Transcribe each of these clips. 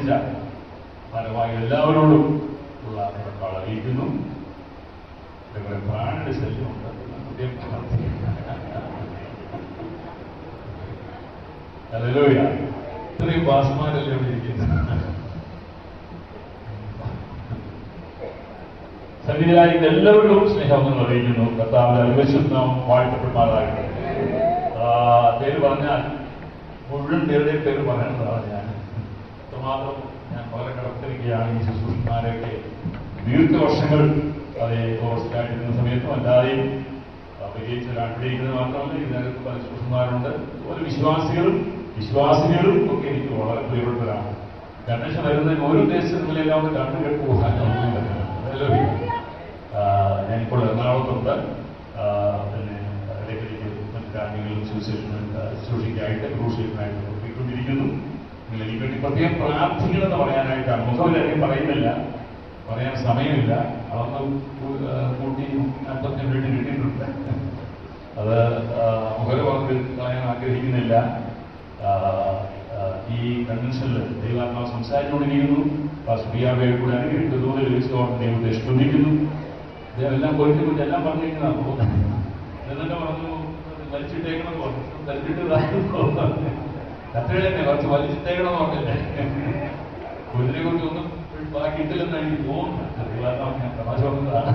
പ്രവർത്തിച്ച ഫലമായി എല്ലാവരോടും ഉള്ള കടപ്പാട് അറിയിക്കുന്നു ഇതേപോലെ പ്രാണിയുടെ ശല്യമുണ്ട് പുതിയ ഹല്ലേലൂയ ഇത്രയും ബാസ്മാരല്ലേ ഇവിടെ ഇരിക്കുന്നത് സന്നിധിയിലായിരിക്കുന്ന എല്ലാവരോടും സ്നേഹം അറിയിക്കുന്നു കർത്താവിന്റെ അനുവശുദ്ധം വാഴ്ത്തപ്പെടുമാറാകട്ടെ ആ, പേര് പറഞ്ഞാൽ മുഴുവൻ പേരുടെയും പേര് പറയേണ്ടതാണ് ഞാൻ അത്രമാത്രം ഞാൻ വളരെ കടത്തിരിക്കുകയാണ് ഈ ശുശ്രൂഷന്മാരെയൊക്കെ ദീർഘവർഷങ്ങൾ അതേ ഹോസ്റ്റലായിട്ടിരുന്ന സമയത്തും അല്ലാതെയും ആ, പ്രത്യേകിച്ച് ആഗ്രഹിക്കുന്നത് മാത്രമല്ല ഇതിനകത്ത് പല ശുശ്രൂഷന്മാരുണ്ട് അതുപോലെ വിശ്വാസികളും വിശ്വാസികളും ഒക്കെ എനിക്ക് വളരെ പ്രിയപ്പെട്ടവരാണ് ഗണേശ വരുന്നതിന് ഒരു ഉദ്ദേശത്തിലും എല്ലാം ഒന്ന് കണ്ടു കേട്ട് പോകാനൊന്നുമില്ല അതല്ലോ ഞാനിപ്പോൾ എറണാകുളത്തുണ്ട് ആ, പിന്നെ ഇടയ്ക്കിടയ്ക്ക് മറ്റു രാജ്യങ്ങളിൽ സുവിശേഷങ്ങൾ ശുശ്രൂഷയ്ക്കായിട്ട് ക്രൂശിക്കായിട്ട് പോയിക്കൊണ്ടിരിക്കുന്നു നിങ്ങൾ എനിക്ക് വേണ്ടി പ്രത്യേകം പ്രാർത്ഥിക്കണമെന്ന് പറയാനായിട്ടാണ് മുഖവിലധികം പറയുന്നില്ല പറയാൻ സമയമില്ല അതൊന്ന് കൂ- ആ, കൂട്ടി നാൽപ്പത്തി മിനിറ്റ് കിട്ടിയിട്ടുണ്ട് അത് മുഖല വാക്ക് കളയാൻ ആഗ്രഹിക്കുന്നില്ല ആ, ആ, ഈ കൺവെൻഷനിൽ ദൈവാത്മാവ് സംസാരിച്ചുകൊണ്ടിരിക്കുന്നു ബിയാബയെ കൂടെ അനുഗ്രഹിച്ചു തോതിൽ വിളിച്ചതോടെ ദൈവത്തെ സ്തുതിക്കുന്നു ഇതെല്ലാം പോയിട്ട് കുറിച്ച് എല്ലാം പറഞ്ഞിരിക്കുന്നതാണ് തോന്നുന്നത് എന്നിട്ട് പറഞ്ഞു വലിച്ചിട്ടേക്കണം പറഞ്ഞു വലിച്ചിട്ട് കത്തഴ തന്നെ കുറച്ച് വലിച്ചിട്ടേക്കണം പറഞ്ഞില്ലേ കുതിരെ കുറിച്ച് ഒന്നും ബാക്കിയിട്ടില്ലെന്ന് എനിക്ക് തോന്നുന്നു ദൈവാത്മാവ് ഞാൻ തമാശ പറഞ്ഞതാണ്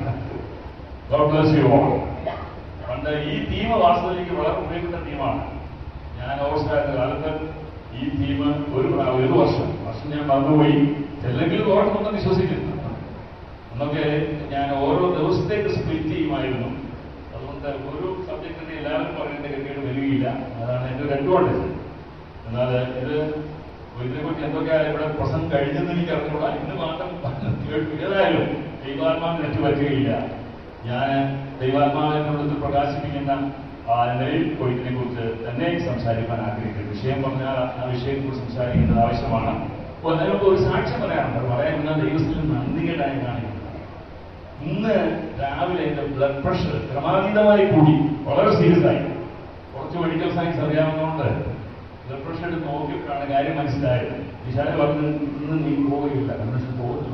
God bless you all. പണ്ട് ഈ തീം വാസ്തവത്തിലേക്ക് വളരെ ഉപയോഗിക്കുന്ന തീമാണ് ഞാൻ ഓർച്ചായിരുന്ന കാലത്ത് ഈ തീം ഒരു പ്രാ- ഒരു വർഷം വർഷം ഞാൻ മറന്നുപോയി അല്ലെങ്കിൽ ഓർക്കുമെന്ന് വിശ്വസിക്കുന്നു അന്നൊക്കെ ഞാൻ ഓരോ ദിവസത്തേക്ക് സ്പ്ലിറ്റ് ചെയ്യുമായിരുന്നു അതുകൊണ്ട് ഒരു സബ്ജക്റ്റിനെ എല്ലാവരും പറയേണ്ട ഗതികേട് വരികയില്ല അതാണ് എൻ്റെ ഒരു അഡ്വാൻറ്റേജ് എന്നാൽ ഇത് ഇതിനെക്കുറിച്ച് എന്തൊക്കെയാണ് ഇവിടെ പ്രസംഗം കഴിഞ്ഞെന്ന് എനിക്ക് അറിഞ്ഞുകൂടാ ഇന്ന് മാത്രം കേട്ടു ഏതായാലും ദൈവാത്മാവിന് തെറ്റ് പറ്റുകയില്ല ഞാൻ ദൈവാത്മാവിനോട് പ്രകാശിപ്പിക്കുന്ന ആ നിലയിൽ കൊയ്ത്തിനെ കുറിച്ച് തന്നെ സംസാരിക്കാൻ ആഗ്രഹിക്കുന്നു വിഷയം പറഞ്ഞാൽ ആ വിഷയത്തെക്കുറിച്ച് സംസാരിക്കേണ്ടത് ആവശ്യമാണ് അപ്പോൾ അതിനൊക്കെ ഒരു സാക്ഷ്യം പറയാനുണ്ട് അത് പറയാൻ ഇന്ന് ദൈവത്തിൽ നന്ദികേടായി കാണിക്കുന്നത് ഇന്ന് രാവിലെ എൻ്റെ ബ്ലഡ് പ്രഷർ ക്രമാതീതമായി കൂടി വളരെ സീരിയസ് ആയി കുറച്ച് മെഡിക്കൽ സയൻസ് അറിയാവുന്നതുകൊണ്ട് ബ്ലഡ് പ്രഷർ എടുത്ത് നോക്കിയിട്ടാണ് കാര്യം മനസ്സിലായത് വിശാല പറഞ്ഞു ഇന്ന് നീ പോവുകയില്ല കൺവെൻഷൻ പോകുന്നില്ല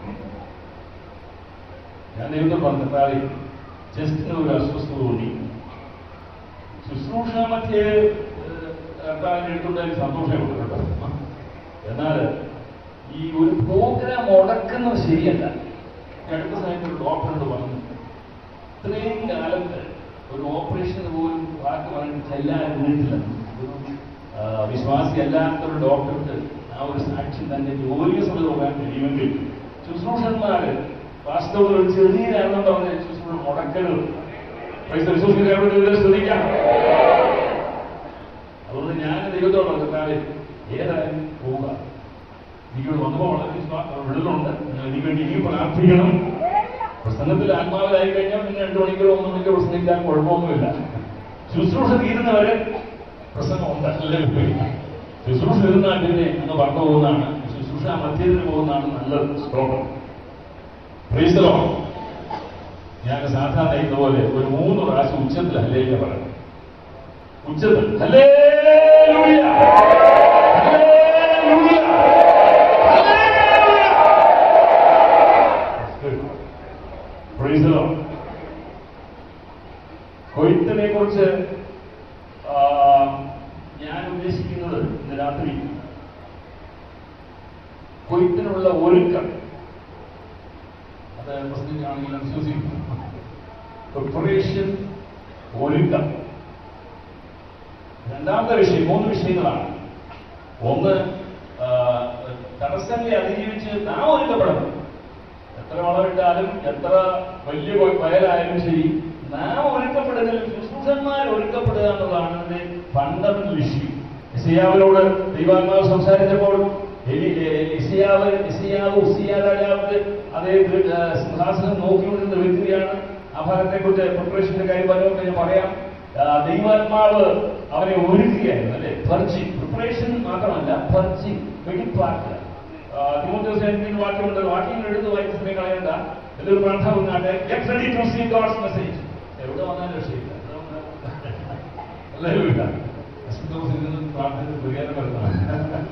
ഞാൻ ദൈവത്തെ പറഞ്ഞാൽ ജസ്റ്റ് ഒരു അസ്വസ്ഥത തോന്നി ശുശ്രൂഷ മധ്യേ കർത്താവിനെ എടുത്തുണ്ടായി സന്തോഷമുണ്ട് കേട്ടോ എന്നാൽ ഈ ഒരു പ്രോഗ്രാം മുടക്കുന്നത് ശരിയല്ല ഈ അടുത്ത സമയത്ത് ഒരു ഡോക്ടറോട് പറഞ്ഞു ഇത്രയും കാലത്ത് ഒരു ഓപ്പറേഷൻ പോലും വാക്ക് പറഞ്ഞിട്ട് ചെല്ലാൻ നിന്നിട്ടില്ല ആ, വിശ്വാസി അല്ലാത്ത ഒരു ഡോക്ടർക്ക് ആ ഒരു സാക്ഷ്യം തന്നെ ജോലിയെ സമയത്ത് പോകാൻ കഴിയുമെങ്കിൽ ശുശ്രൂഷന്മാര് വാസ്തവത്തിൽ ഒരു ചെറിയ കാരണം പറഞ്ഞ ശുശ്രൂഷ മുടക്കരുത് പൈസ വിശ്വസിക്കുന്നവരുടെ ശ്രദ്ധിക്കാം അതുകൊണ്ട് ഞാൻ ദൈവത്തോട് പറഞ്ഞാൽ ഏതായാലും പോവുക എനിക്കോട് വന്നപ്പോൾ വളരെ വിശ്വാസം വിടലുണ്ട് നിങ്ങൾ എനിക്ക് വേണ്ടി ഇനിയും പ്രാർത്ഥിക്കണം പ്രസംഗത്തിൽ ആത്മാവിലായി കഴിഞ്ഞാൽ പിന്നെ രണ്ടു മണിക്കൂർ മൂന്ന് മണിക്കൂർ പ്രസംഗിക്കാൻ കുഴപ്പമൊന്നുമില്ല ശുശ്രൂഷ തീരുന്നവരെ പ്രസംഗം ഉണ്ടല്ലേ ശുശ്രൂഷ തീർന്നാൽ പിന്നെ അങ്ങ് പറഞ്ഞു പോകുന്നതാണ് ശുശ്രൂഷ മധ്യത്തിന് പോകുന്നതാണ് നല്ലത് ശ്ലോകം Praise the Lord. ഞാൻ സാധാരണ ഇതുപോലെ ഒരു മൂന്ന് പ്രാവശ്യം ഉച്ചത്തിൽ ഹല്ലേലൂയ പറയണം ഉച്ചത്തിൽ hallelujah hallelujah hallelujah Praise the Lord. കൊയ്ത്തിനെ കുറിച്ച് ആ, ഞാൻ ഉദ്ദേശിക്കുന്നത് ഇന്ന് രാത്രി കൊയ്ത്തിനുള്ള ഒരുക്കം അത് പ്രസംഗിക്കുകയാണെങ്കിൽ വിശ്വസിക്കുന്നു പ്രിപ്പറേഷൻ ഒരുക്കം രണ്ടാമത്തെ വിഷയം മൂന്ന് വിഷയങ്ങളാണ് ഒന്ന് ആ, തടസ്സങ്ങളെ അതിജീവിച്ച് നാം ഒരുക്കപ്പെടണം എത്ര വളമിട്ടാലും എത്ര വലിയ കൊ- വയലായാലും ശരി നാം ഒരുക്കപ്പെടുന്നതിൽ ശുശ്രൂഷന്മാർ ഒരുക്കപ്പെടുക എന്നുള്ളതാണ് അതിന്റെ ഫണ്ടമെന്റൽ ഇഷ്യൂ ഇസിയാവിനോട് ദൈവാത്മാവ് സംസാരിച്ചപ്പോൾ എലി- എ- ഇസിയാവ് ഇസിയാവ് ഉസിയ രാജാവിന്റെ അതേ ദൃ- ആ, സിംഹാസനം നോക്കിക്കൊണ്ടിരുന്ന വ്യക്തിയാണ് ആ ഭാഗത്തെക്കുറിച്ച് പ്രിപ്പറേഷന്റെ കാര്യം പറയുമ്പോൾ ഞാൻ പറയാം ആ, ദൈവാത്മാവ് അവനെ ഒരുക്കുകയായിരുന്നു അല്ലെ പർച്ചി പ്രിപ്പറേഷൻ മാത്രമല്ല പർച്ചി വെടിപ്പാക്കുക തിമോത്തോസിന്റെ വാക്യമുണ്ട് വാക്യങ്ങൾ എടുത്ത് വായിച്ച സമയം കളയണ്ട ഇതൊരു പ്രാർത്ഥന വന്നാട്ടെ get ready to see God's message എവിടെ വന്നാലും രക്ഷയില്ല അല്ലേ പ്രാർത്ഥന പ്രകാരം വരുന്നതാണ്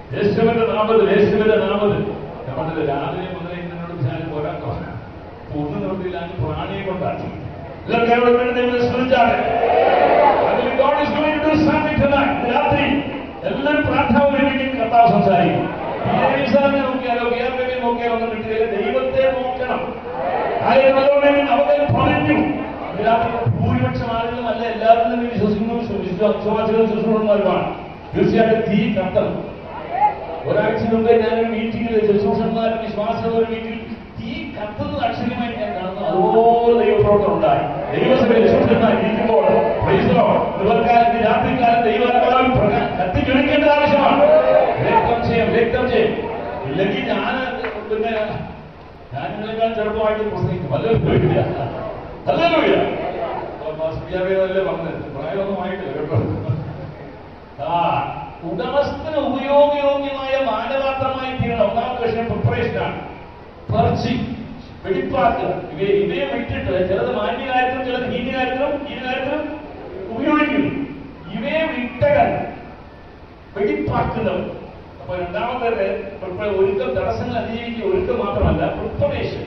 യേശുവിന്റെ നാമത്തിൽ യേശുവിന്റെ നാമത്തിൽ നമ്മുടെ രാവിലെ മുതലേ എന്നോട് ഞാൻ പോരാട്ടോ ഒന്നും നിർത്തിയില്ല അങ്ങ് പ്രാണിയെ കൊണ്ടാണ് എല്ലാവർക്കും അവിടെ വേണ്ടി ദൈവത്തെ സ്മരിച്ചാണ് അതിൽ God is going to do something tonight. ഇന്ന് രാത്രി എല്ലാവരും പ്രാർത്ഥന ഒരുമിക്കും കർത്താവ് സംസാരിക്കും സാറിനെ നോക്കിയാലോ കേരളത്തെ നോക്കിയാലോ ഒന്നും കിട്ടിയില്ല ദൈവത്തെ നോക്കണം ആരെയും നല്ലോണം അവരെ പറഞ്ഞു ഇന്ന് രാത്രി ഭൂരിപക്ഷം ആളുകളും അല്ല എല്ലാവരും വിശ്വസിക്കുന്നു വിശ്വാസികളും ശുശ്രൂഷന്മാരുമാണ് തീർച്ചയായിട്ടും തീ കത്തണം ഒരാഴ്ച മുമ്പേ ഞാനൊരു മീറ്റിംഗിൽ ശുശ്രൂഷന്മാരും വിശ്വാസികളും ഒരു മീറ്റിംഗിൽ തീ കത്തുന്നത് അക്ഷരമായി ഞാൻ കാണുന്നു അതുപോലെ ദൈവപ്രവർത്തനം ഉണ്ടായി ദൈവസഭയിൽ ശുശ്രൂഷന്മാർ ഇരിക്കുമ്പോൾ praise the Lord. ഇവർക്കാലത്ത് രാത്രികാലം ദൈവാത്മാവിൽ പ്രകാ- കത്തിജ്വലിക്കേണ്ട ആവശ്യമാണ് വ്യക്തം ചെയ്യാം വ്യക്തം ചെയ്യും ഇല്ലെങ്കിൽ ഞാൻ പിന്നെ ഞാൻ നിങ്ങളെക്കാൾ ചെറുപ്പമായിട്ട് പ്രസംഗിക്കും അല്ലല്ലോ അല്ലല്ലോ അല്ലേ പറഞ്ഞത് പ്രായമൊന്നും ആയിട്ടില്ല കേട്ടോ ആ ഉടമസ്ഥന് ഉപയോഗയോഗ്യമായ മാനപാത്രമായി തീരണം ഒന്നാമത്തെ വിഷയം പ്രിപ്പറേഷനാണ് പറിച്ച് വെടിപ്പാക്കുക ഇവയെ ഇവയെ വിട്ടിട്ട് ചിലത് മാന്യകാര്യത്തിലും ചിലത് ഹീനകാര്യത്തിലും ഹീനകാര്യത്തിലും ഉപയോഗിക്കുന്നു ഇവയെ വിട്ടകൻ വെടിപ്പാക്കുന്നവർ അപ്പൊ രണ്ടാമത്തേത് പ്രിപ്പ- ഒരുക്കം തടസ്സങ്ങൾ അതിജീവിക്കുക ഒരുക്കം മാത്രമല്ല പ്രിപ്പറേഷൻ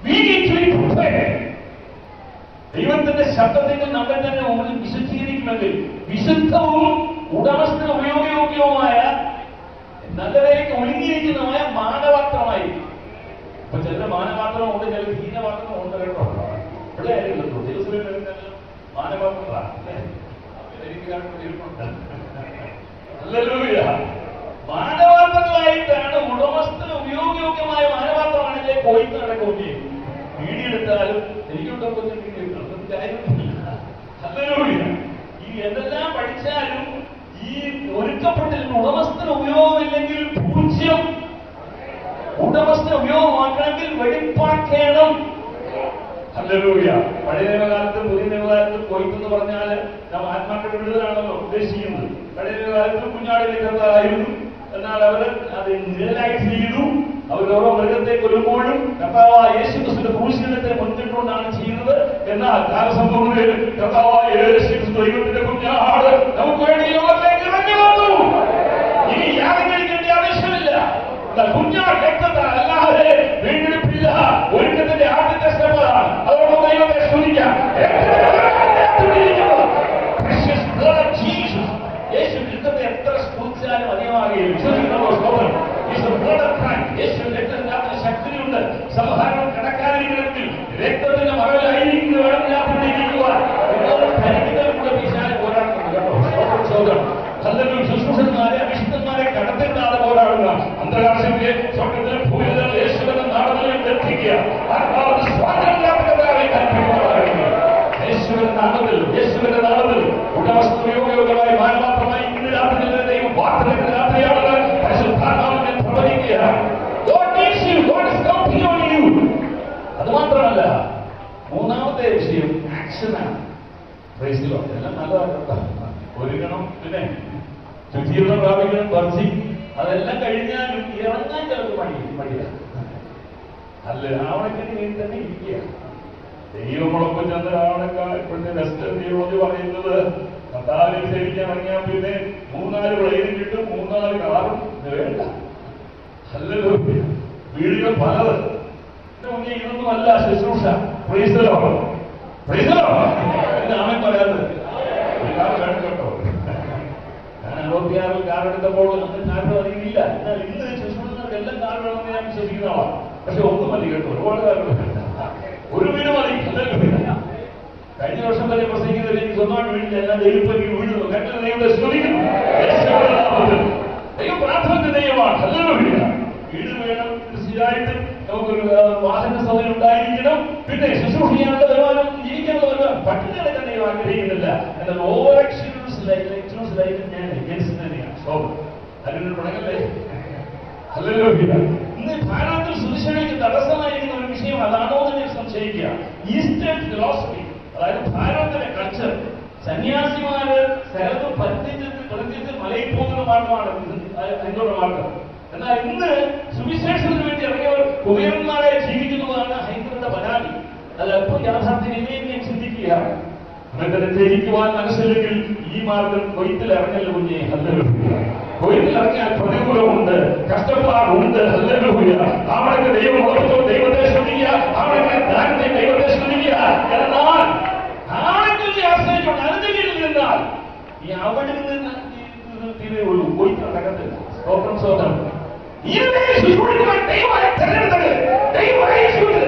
ദൈവത്തിന്റെ ശബ്ദത്തിൽ നമ്മെ തന്നെ ഉള്ളിൽ വിശുദ്ധീകരിക്കുമെങ്കിൽ വിശുദ്ധവും ഉടമസ്ഥന് ഉപയോഗയോഗ്യവുമായ നല്ലതിലേക്ക് ഒഴുകിയിരിക്കുന്നതുമായ മാനപാത്രമായി അപ്പൊ ചില മാനപാത്രം ഉണ്ട് ചില ഹീനപാത്രം ഉണ്ട് കേട്ടോ ഇവിടെ ആയിരുന്നല്ലോ ദൈവസഭയിൽ മാനപാത്രങ്ങളാണ് അല്ലേ? എനിക്ക് കാണുമ്പോൾ ഇരിപ്പുണ്ട്. ഹല്ലേലൂയ. മാനപാത്രങ്ങളായിട്ടാണ് ഉടമസ്ഥന് ഉപയോഗയോഗ്യമായ മാനപാത്രമാണല്ലേ കൊയ്ത്ത് നടക്കുകയും വീടിയെടുത്താലും എനിക്കുണ്ടോ കാര്യമൊന്നുമില്ല ഹല്ലേലൂയ. ഈ എന്തെല്ലാം പഠിച്ചാലും ഈ ഒരുക്കപ്പെട്ടിരുന്ന ഉടമസ്ഥന് ഉപയോഗമില്ലെങ്കിൽ പൂജ്യം ഉടമസ്ഥന് ഉപയോഗമാക്കണമെങ്കിൽ വെടിപ്പാക്കണം ഹല്ലേലൂയ പഴയ നിയമകാലത്തും പുതിയ നിയമകാലത്തും കൊയ്ത്തെന്ന് പറഞ്ഞാൽ നാം ആത്മാക്കളുടെ വിടുതലാണല്ലോ ഉദ്ദേശിക്കുന്നത് പഴയ നിയമകാലത്തും കുഞ്ഞാടിലെ കർത്താവായിരുന്നു എന്നാൽ അവർ അത് നിഴലായി ചെയ്തു അവർ ഓരോ മൃഗത്തെ കൊല്ലുമ്പോഴും കർത്താവായ യേശു ക്രിസ്തുവിന്റെ ക്രൂശീകരണത്തെ മുൻകിട്ടുകൊണ്ടാണ് ചെയ്യുന്നത് എന്നാൽ കാലസംഭവങ്ങളിൽ കർത്താവായ യേശു ക്രിസ്തു ദൈവത്തിന്റെ കുഞ്ഞാട് നമുക്ക് വേണ്ടി ലോകത്തിലേക്ക് ഇറങ്ങി വന്നു ഇനി യാഗം കഴിക്കേണ്ട ആവശ്യമില്ല എന്നാൽ കുഞ്ഞാട് രക്തത്താൽ അല്ലാതെ വീണ്ടെടുപ്പില്ല ഒരുക്കത്തിന്റെ ആദ്യത്തെ സ്റ്റെപ്പാണ് അതോടൊപ്പം ദൈവത്തെ സ്തുതിക്കാം Precious blood of Jesus. യേശു രക്തത്തെ എത്ര സ്തുതിച്ചാലും അധികമാകുകയും വിശ്വസിക്കുന്ന സ്തോത്രം It's the blood of Christ. യേശു രക്തത്തിനകത്ത് ശക്തിയുണ്ട് സംഹാരം കടക്കാതിരിക്കണമെങ്കിൽ രക്തത്തിന്റെ മറവിലായിരിക്കുന്നു വേണം രാത്രിയിരിക്കുവാൻ ധരിക്കുന്നവർ കൂടെ പിശാച് പോരാടുന്നുണ്ട് കേട്ടോ സ്തോത്രം സ്തോത്രം അല്ലെങ്കിൽ ശുശ്രൂഷന്മാരെ അഭിഷിക്തന്മാരെ കടത്തില്ലാതെ പോരാടുക അന്തരാഷ്ട്രീയ സ്വർഗത്തിലെ ഭൂമിയിലെ യേശുവിന്റെ നാടകങ്ങളിൽ എത്തിക്കുക ആത്മാവിന് സ്വാതന്ത്ര്യമില്ലാത്തവരായി കൽപ്പിക്കുന്നവരാണ് യേശുവിന്റെ നാമത്തിൽ യേശുവിന്റെ നാമത്തിൽ ഉടമസ്ഥയോഗ്യമായ മാനമാത്രമായി ഇന്ന് രാത്രി ദൈവം വാർത്തകളുടെ രാത്രിയാണ് പരിശുദ്ധാത്മാവിനെ പ്രവചിക്കുക God needs you. God is counting on you. അത് മാത്രമല്ല മൂന്നാമത്തെ വിഷയം ആക്ഷനാണ് പ്രൈസിലോ എല്ലാം നല്ലതാണ് ഒരുങ്ങണം പിന്നെ ശുചീകരണം പ്രാപിക്കണം പറിച്ച് അതെല്ലാം കഴിഞ്ഞാലും ഇറങ്ങാൻ ചിലർക്ക് മടി മടിയാണ് അല്ല ആവണക്കിന് വേണ്ടി തന്നെ ഇരിക്കുക ദൈവമുളപ്പം ചെന്ന ആവണക്കാൾ ഇപ്പോഴത്തെ നെസ്റ്റ് തിയോളജി പറയുന്നത് കർത്താവിനെ സേവിക്കാൻ ഇറങ്ങിയാൽ പിന്നെ മൂന്നാല് പ്ലെയിനും കിട്ടും മൂന്നാല് കാറും ഇത് വേണ്ട അല്ലല്ലോ വീടുകൾ പലത് എന്റെ മുന്നേ ഇതൊന്നും അല്ല ശുശ്രൂഷ പ്രീസലോ പ്രീസലോ ആമൻ പറയാത്തത് ഒരു കാർ വേണം കേട്ടോ ഞാൻ അറുപത്തിയാറിൽ കാർ എടുത്തപ്പോൾ അന്ന് കാറിന് അധികം ഇല്ല എന്നാൽ ഇന്ന് ശുശ്രൂഷകർക്ക് എല്ലാം കാർ വേണമെന്ന് ഞാൻ വിശ്വസിക്കുന്ന ആളാണ് പക്ഷെ ഒന്നും മതി കേട്ടോ ഒരുപാട് കാറുകൾ ഒരു വീട് മതി അല്ലല്ലോ കഴിഞ്ഞ വർഷം വരെ പ്രസംഗിക്കുന്നത് എനിക്ക് സ്വന്തമായിട്ട് വീടില്ല ഞാൻ ദൈവത്തേക്ക് വീഴുന്നു കേട്ടത് ദൈവത്തെ സ്തുതിക്കുന്നു യേശുവിന്റെ നാമത്തിൽ. ദൈവം പ്രാർത്ഥന ദൈവമാണ് അല്ലല്ലോ വീട് വേണം തീർച്ചയായിട്ടും നമുക്കൊരു ആ, വാഹന സൗകര്യം ഉണ്ടായിരിക്കണം പിന്നെ ശുശ്രൂഷ ചെയ്യാനുള്ള വരുമാനം ജീവിക്കാനുള്ള വരുമാനം പട്ടിണി കിടക്കാൻ ദൈവം ആഗ്രഹിക്കുന്നില്ല എന്നാൽ over excuse life excuse life ഞാൻ എഗൻസ്റ്റ് തന്നെയാണ് ശോഭ അതിനൊരു പണങ്ങല്ലേ ഹല്ലേലൂയ. ഇന്ന് ഭാരതത്തിൽ സുവിശേഷയ്ക്ക് തടസ്സമായിരിക്കുന്ന ഒരു വിഷയം അതാണോ എന്ന് ഞാൻ സംശയിക്കുക ഈസ്റ്റേൺ ഫിലോസഫി അതായത് ഭാരതത്തിലെ കൾച്ചർ സന്യാസിമാര് സ്ഥലത്ത് പരിത്യജത്തിൽ പരിത്യജത്തിൽ മലയിൽ പോകുന്ന മാർഗമാണ് അതിനുള്ള മാർഗം എന്നാൽ ഇന്ന് സുവിശേഷത്തിന് വേണ്ടി ഇറങ്ങിയവർ കുബേരന്മാരെ ജീവിക്കുന്നതാണ് ഹൈന്ദവരുടെ പരാതി അത് അല്പം യാഥാർത്ഥ്യം ഞാൻ ചിന്തിക്കുക അങ്ങനെ ജയിക്കുവാൻ മനസ്സില്ലെങ്കിൽ ഈ മാർഗം കൊയ്ത്തിൽ ഇറങ്ങല്ല കുഞ്ഞെ ഹല്ലേലൂയ കൊയ്ത്തിലിറങ്ങിയാൽ പ്രതികൂലമുണ്ട് കഷ്ടപ്പാടുണ്ട് ഹല്ലേലൂയ അവിടെ ദൈവം ഓർത്തോ ദൈവത്തെ ശ്രമിക്കുക അവിടെ ദാനത്തെ ദൈവത്തെ ശ്രമിക്കുക എന്നാൽ ആണെങ്കിൽ നീ ആശ്രയിച്ചുകൊണ്ട് അതിന്റെ കീഴിൽ നിന്നാൽ നീ അവിടെ നിന്ന് തീരെ ഉള്ളൂ കൊയ്ത്ത് നടക്കത്തില്ല സ്തോത്രം സ്തോത്രം ഇതിനെ ശുശ്രൂഷിക്കുവാൻ ദൈവമായി തെരഞ്ഞെടുത്തത് ദൈവമായി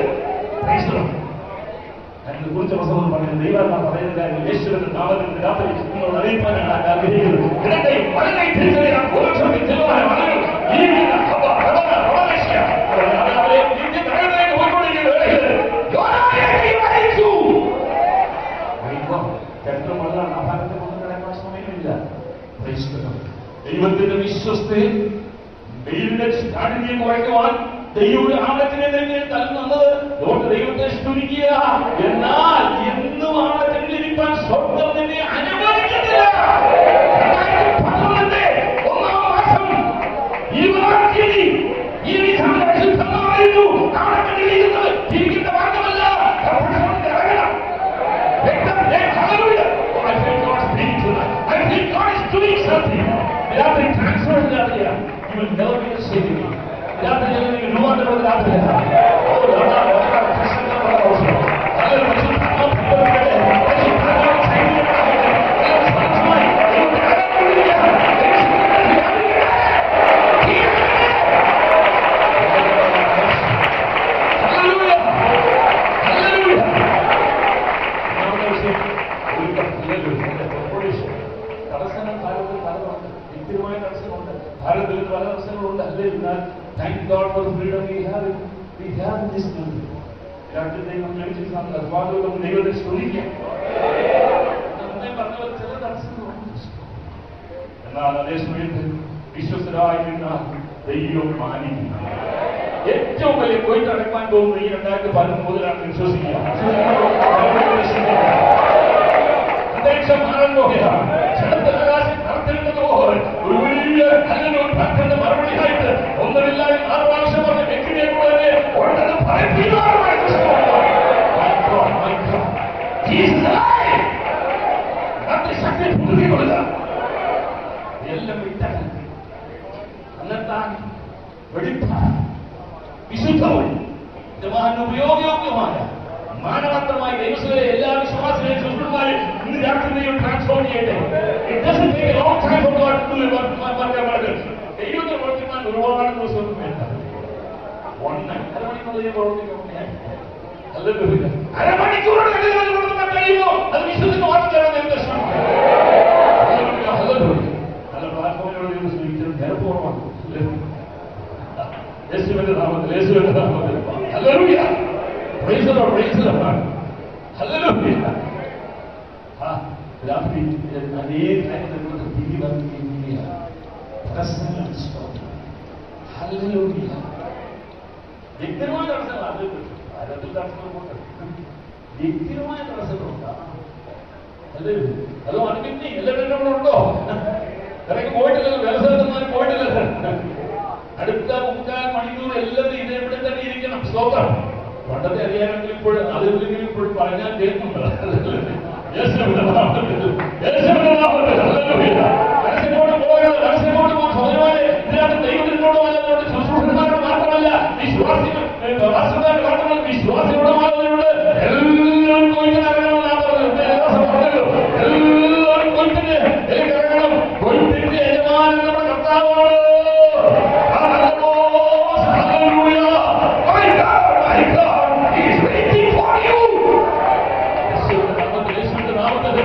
അതിനെ കുറിച്ച് പ്രസംഗം പറയുന്നത് ദൈവം പറയുന്നത് യേശുവിന്റെ നാമത്തിൽ രാത്രി നിങ്ങളോട് അറിയിക്കാനാണ് ഞാൻ ആഗ്രഹിക്കുന്നത് ഇതിന്റെ വളരെ തിരിച്ചറിയാൻ ഒരു സമയം ചെല്ലുവാൻ ആളുകൾ ജീവിക്കുന്ന ഹബ, ഹബന, ഹബനേശ്യ. അവരെ നിത്യ നരകത്തിലേക്ക് പോയിക്കൊണ്ടിരിക്കുന്ന വേളയിൽ യോനായെ ദൈവം അയച്ചു. ദൈവം ചരിത്രമുള്ള ആഹാരത്തെ കൊണ്ട് കിടക്കാൻ സമയമില്ല Praise the Lord. ദൈവത്തിന്റെ വിശ്വസ്തയിൽ വെയിലിന്റെ കാഠിന്യം കുറയ്ക്കുവാൻ ദൈവയുടെ ആഴത്തിനെ തന്നെ തന്നത് അതുകൊണ്ട് ദൈവത്തെ സ്തുതിക്കുക എന്നാൽ എന്നും ആഴത്തിലിരിക്കാൻ സ്വർഗം നിന്നെ അനുവദിക്കുന്നില്ല രണ്ടായിരത്തി പന്ത്രണ്ട് ഒന്നാം മാസം ഇരുപതാം തീയതി ഈ വിധം പരിശുദ്ധമായിരുന്നു ആഴത്തിലിരിക്കുന്നത് ജീവിക്കുന്ന മാർഗമല്ല കർത്തൃസഭയിൽ ഇറങ്ങണം രക്തം Hallelujah. I feel God speaking tonight. I feel God is doing something. രാത്രി ട്രാൻസ്ഫർ ഇല്ലാതെയ you will never be the same again. രാത്രി നിങ്ങൾ രൂപാന്തരം രാത്രിയല്ല ഓ രാ രാ കൃഷ്ണ അവസരം അത് പരിശുദ്ധാത്മാ Hallelujah. Hallelujah. തടസ്സങ്ങൾ ഭാരതത്തിൽ പലതുണ്ട് വ്യക്തിപരമായ തടസ്സങ്ങളുണ്ട് ഭാരതത്തിൽ പല തടസ്സങ്ങളുണ്ട് അല്ലേ എന്നാൽ thank God for freedom we have we have this രാത്രി ദൈവം ലഭിച്ചിട്ടുണ്ട് അതുപോലെ ദൈവത്തെ സ്തുതിക്കാം നന്നായി പറഞ്ഞവർ ചില തടസ്സങ്ങളുണ്ട് എന്നാൽ അതേ സമയത്ത് വിശ്വസ്തരായിരുന്ന ദൈവം മാനിക്കുന്നു ഏറ്റവും വലിയ കൊയ്ത്ത് അടക്കാൻ പോകുന്നത് ഈ രണ്ടായിരത്തി പതിനൊന്ന് മുതലാണ് വിശ്വസിക്കുക അന്തരീക്ഷം മാറാൻ പോകുകയാണ് ജനത്തിൽ ആകാശം കറുത്തിരുന്നത് പോലെ ഒരു വലിയ അങ്ങനെ ഒരു പ്രാർത്ഥന മറുപടിയായിട്ട് ഒന്നുമില്ലാതെ ആറ് പ്രാവശ്യം പറഞ്ഞ വ്യക്തിയെ പോലെ ഉടനെ ഭയപ്പെടുവാനുമായ My God, my God. He is alive. രാത്രി ശക്തി പുതുക്കിക്കൊള്ളുക എല്ലാം വിട്ടകൽ അന്നത്താൻ വെടിപ്പാൻ വിശുദ്ധവും ഉപയോഗയോഗ്യമായ മാനവാർത്ഥമായി ദൈവത്തിലെ എല്ലാ വിശ്വാസികളെയും സുഹൃത്തുമാരും ഇന്ന് രാത്രി ദൈവം ട്രാൻസ്ഫോം ചെയ്യട്ടെ It doesn't take a long time for God to do it, but- but- but- but- ദൈവത്തെ പ്രവർത്തിക്കാൻ ഒരുപാട് ദിവസം വേണ്ട ഒന്ന് അരമണിക്കൂർ ദൈവം പ്രവർത്തിക്കാൻ ഹല്ലേലൂയ. അരമണിക്കൂറോട് ദൈവം പ്രവർത്തിക്കാൻ കഴിയുമോ അത് വിശ്വസിച്ച് വാർത്തയാണ് ദൈവത്തെ ശ്രമിക്കുക ഹല്ലേലൂയ, ഹല്ലേലൂയ. നല്ല പ്ലാറ്റ്ഫോമിലൂടെ ദൈവം ശ്രമിച്ചത് നേരപ്പൂർവ്വമാണ് ഹല്ലേലൂയ. യേശുവിന്റെ നാമത്തിൽ യേശുവിന്റെ നാമത്തിൽ hallelujah praise the Lord praise the Lord hallelujah ആ രാത്രി അതേ കാര്യങ്ങൾ തിരി വന്നിരിക്കുക പ്രസംഗം സ്തോത്രം ഹല്ലേലൂയ വ്യക്തിപരമായ തടസ്സങ്ങൾ അത് ഭാരതത്തിൽ തടസ്സങ്ങളുണ്ട് വ്യക്തിപരമായ തടസ്സങ്ങളുണ്ട് അല്ലേ അതോ അനുഭവി എല്ലാവരും ഇവിടെ ഉണ്ടോ ഇടയ്ക്ക് പോയിട്ടില്ലല്ലോ വ്യവസായന്മാർ പോയിട്ടില്ലല്ലോ അടുത്ത മുക്കാൽ മണിക്കൂർ എല്ലാവരും ഇത് എവിടെ തന്നെ ഇരിക്കണം സ്തോത്രം പണ്ടത്തെ അറിയാമെങ്കിൽ ഇപ്പോൾ അതില്ലെങ്കിൽ ഇപ്പോൾ പറഞ്ഞാൽ കേൾക്കുന്നുണ്ട് യേശുവിന്റെ നാമത്തിൽ, യേശുവിന്റെ നാമത്തിൽ, ഹല്ലേലൂയ. മനസ്സിനോട് പോകരുത്, മനസ്സിനോട് പോ, സഹോദരന്മാരെ, ഇതിനകത്ത് ദൈവത്തിനോട് വല്ലതോട് ശുശ്രൂഷന്മാരോട് മാത്രമല്ല വിശ്വാസികൾ വാസുകാരോട് മാത്രമല്ല വിശ്വാസികളോട് മാത്രമല്ല എല്ലാവരും കൊയ്ത്തിനിറങ്ങണമെന്നാണ് പറഞ്ഞത് ദേവദാസൻ പറഞ്ഞല്ലോ എല്ലാവരും കൊയ്ത്തിന് ഇറങ്ങണം കൊയ്ത്തിന്റെ യജമാനൻ നമ്മുടെ കർത്താവാണ് Hallelujah! My God, my God, He is waiting for you. യേശുവിന്റെ നാമത്തിൽ, യേശുവിന്റെ നാമത്തിൽ.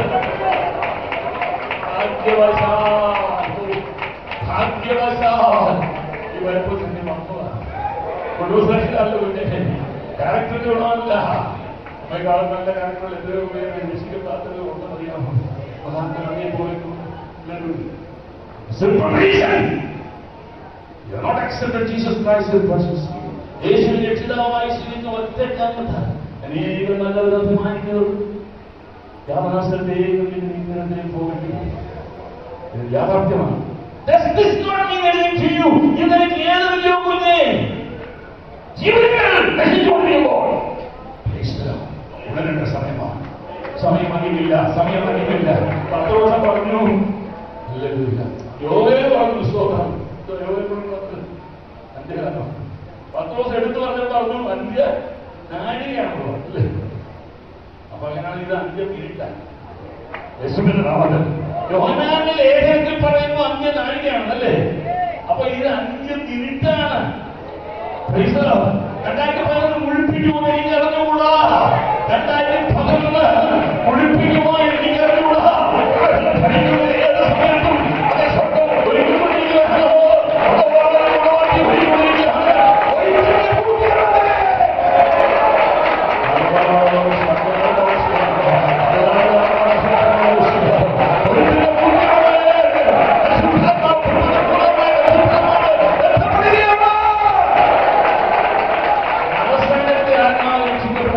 ഭാഗ്യവശാൽ, ഭാഗ്യവശാൽ ഈ വലുപ്പത്തിന്റെ മക്കളാണ് പ്രൊഡ്യൂസേഴ്സിനല്ല കുഞ്ഞെ ക്യാരക്ടറിന്റെ ഗുണമല്ല നമ്മെ കാണുന്ന നല്ല ക്യാരക്ടറുകൾ എത്രയോ പേര് രക്ഷിക്കപ്പെടാത്തത് ഉണ്ടെന്നറിയാമോ മഹാത്മാവിനെ പോലും Simple reason. You have not accepted Jesus Christ as precious. യേശുവിനെ രക്ഷിതാവായി സ്വീകരിക്കുന്ന ഒറ്റ കാരണത്താൽ അനേകം നല്ലവർ അഭിമാനിക്കുന്നവർ യാഥാസ്ഥത്തേക്കും നിഗ്രഹത്തിലേക്ക് പോകേണ്ടി ഇത് യാഥാർത്ഥ്യമാണ് Does this not mean anything to you? ഇതിലേക്ക് ഏത് വലിയ കുഞ്ഞേ ജീവിതങ്ങൾ നശിച്ചുകൊണ്ടിരിക്കുമ്പോൾ Praise the Lord. ഉണരേണ്ട സമയമാണ് സമയം അധികമില്ല സമയം അധികമില്ല പത്ത് ദിവസം പറഞ്ഞു Hallelujah. യോഗയിൽ പറഞ്ഞു സ്തോത്രം യോഗയിൽ പറഞ്ഞു അന്ത്യകാലം പത്ത് ദിവസം എടുത്തു പറഞ്ഞപ്പോൾ പറഞ്ഞു അന്ത്യ നാഴികയാണല്ലോ അല്ലേ അപ്പൊ അങ്ങനെയാണ് ഇത് അന്ത്യം ഇരുട്ടാണ് യേശുവിന്റെ നാമത്തിൽ യോഹനാന്റെ ലേഖനത്തിൽ പറയുന്നു അന്ത്യ നാഴികയാണ് അല്ലേ അപ്പൊ ഇത് അന്ത്യം ഇരുട്ടാണ് Praise the Lord. രണ്ടായിരത്തി പതിനൊന്ന് മുഴിപ്പിക്കുമോ എനിക്ക് അറിഞ്ഞുകൂടാ രണ്ടായിരത്തി പതിനൊന്ന് മുഴിപ്പിക്കുമോ എനിക്ക് അറിഞ്ഞുകൂടാ ഭരിക്കുന്ന ഏത് സമയത്തും അതേ സ്വന്തം ഒരുങ്ങിക്കൊണ്ടിരിക്കുകയാണോ അതോ വളരെ ഗുണമാക്കി ഒരുങ്ങിക്കൊണ്ടിരിക്കുകയാണ് ഒരിക്കലും കൂട്ടിയാണേ. അവസാനത്തെ ആത്മാവ്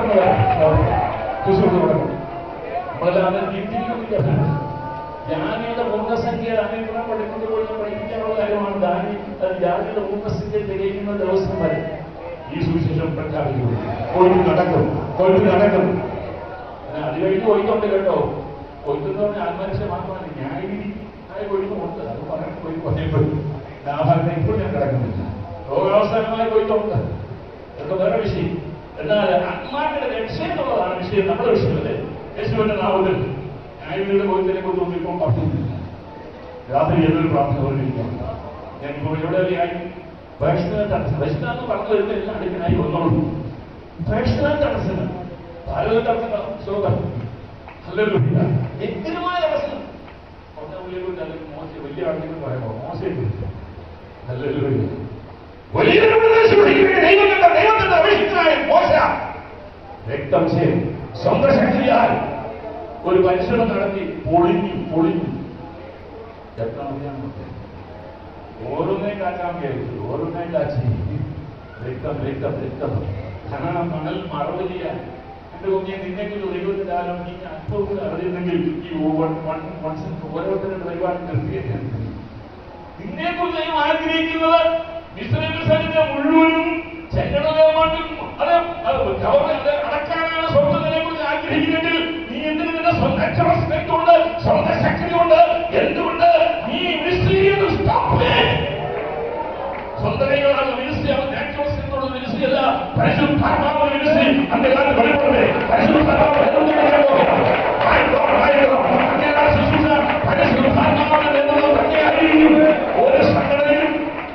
ജാതിയുടെ പൂർണ്ണസംഖ്യ അനേകം പഠിക്കുമ്പോൾ പഠിപ്പിക്കാനുള്ള കാര്യമാണ് ജാതി അത് ജാതിയുടെ പൂർണ്ണസംഖ്യ തികയുന്ന ദിവസം വരെ ഈ സുവിശേഷം പ്രഖ്യാപിക്കും കൊയ്ത്ത് നടക്കും കൊയ്ത്ത് നടക്കും പിന്നെ അത് കഴിഞ്ഞ് കൊയ്ത്തുണ്ട് കേട്ടോ കൊയ്ത്തെന്ന് പറഞ്ഞാൽ ആത്മരക്ഷ മാത്രമല്ല ന്യായവിധി ആയ കൊയ്ത്തുമുണ്ട് അത് പറയാൻ കൊയ്ത്ത് പറയുമ്പോൾ ലാഭാഗ്യം ഇപ്പോൾ ഞാൻ കിടക്കുന്നില്ല രോഗാവസാനമായ കൊയ്ത്തുണ്ട് അതൊക്കെ വേറെ വിഷയം എന്നാൽ ആത്മാക്കളുടെ രക്ഷ എന്നുള്ളതാണ് വിഷയം നമ്മുടെ വിഷയമല്ലേ യേശുവിന്റെ നാമത്തിൽ ന്യായവിധിയുടെ കൊയ്ത്തിനെ കുറിച്ചൊന്നും ഇപ്പം പറഞ്ഞില്ല രാത്രി ഏതൊരു പ്രാർത്ഥന പറഞ്ഞിരിക്കാം ഞാൻ ഇപ്പോൾ എവിടെയായി വൈഷ്ണവ തടസ്സം വൈഷ്ണവ എന്ന് പറഞ്ഞു വരുന്ന എല്ലാം അടുക്കനായി വന്നോളൂ വൈഷ്ണവ തടസ്സം ഭാരത തടസ്സം ശ്ലോകം ഹല്ലേലൂയ വ്യക്തിപരമായ അവസരം കുറഞ്ഞ പുള്ളിയെ കുറിച്ച് അല്ലെങ്കിൽ മോശം വലിയ ആളുകൾ പറയുമ്പോൾ മോശയെ കുറിച്ച് ഹല്ലേലൂയ വലിയ ദൈവത്തിന്റെ ദൈവത്തിന്റെ അഭിഷിക്തനായ മോശ രക്തം ചെയ്യും സ്വന്തം ശക്തിയാൽ ഒരു പരിശ്രമം നടത്തി പൊളിഞ്ഞു പൊളിഞ്ഞു എത്ര അറിയാമോ ഓരോന്നേ കാക്കാൻ വിചാരിച്ചു ഓരോന്നേ കാച്ചി രക്തം രക്തം രക്തം ഖനന മണൽ മറവ് ചെയ്യാൻ എന്റെ കുഞ്ഞെ നിന്നെങ്കിലും ദൈവത്തിന്റെ കാലം നീ അല്പം കൂടെ അറിയുന്നെങ്കിൽ ഈ വൺ വൺ വൺസ് ഓരോരുത്തരുടെ പരിപാടി നിർത്തിയേക്കാൻ നിന്നെ കുറിച്ച് ദൈവം ആഗ്രഹിക്കുന്നത് ഇസ്രയേൽ സൈന്യത്തെ മുഴുവനും ചെങ്കടലേമാട്ടും അത് അത് ഗവൺമെന്റ് അടക്കാനാണ് സ്വന്തത്തിനെ കുറിച്ച് ആഗ്രഹിക്കുന്നെങ്കിൽ നീ എന്തിനു നിന്റെ സ്വന്തം സ്ട്രെങ്ത് കൊണ്ട് സ്വന്തം ശക്തി കൊണ്ട് എന്തുകൊണ്ട് നീ മിനിസ്ട്രി സ്റ്റോപ്പ് സ്വന്തം കൈകളാണ് മിനിസ്ട്രി അവൻ നാച്ചുറൽ സ്ട്രെങ്തുള്ള മിനിസ്ട്രി അല്ല പരിശുദ്ധാത്മാവുള്ള മിനിസ്ട്രി അന്റെ കാലത്ത് വെളിപ്പെടുന്നത് പരിശുദ്ധാത്മാവ് എന്തുകൊണ്ടാണോ അങ്ങനെയാണ് ശുശ്രൂഷ പരിശുദ്ധാത്മാവിന്റെ നേതൃത്വം തന്നെയായിരിക്കും ഒരു സംഘടനയും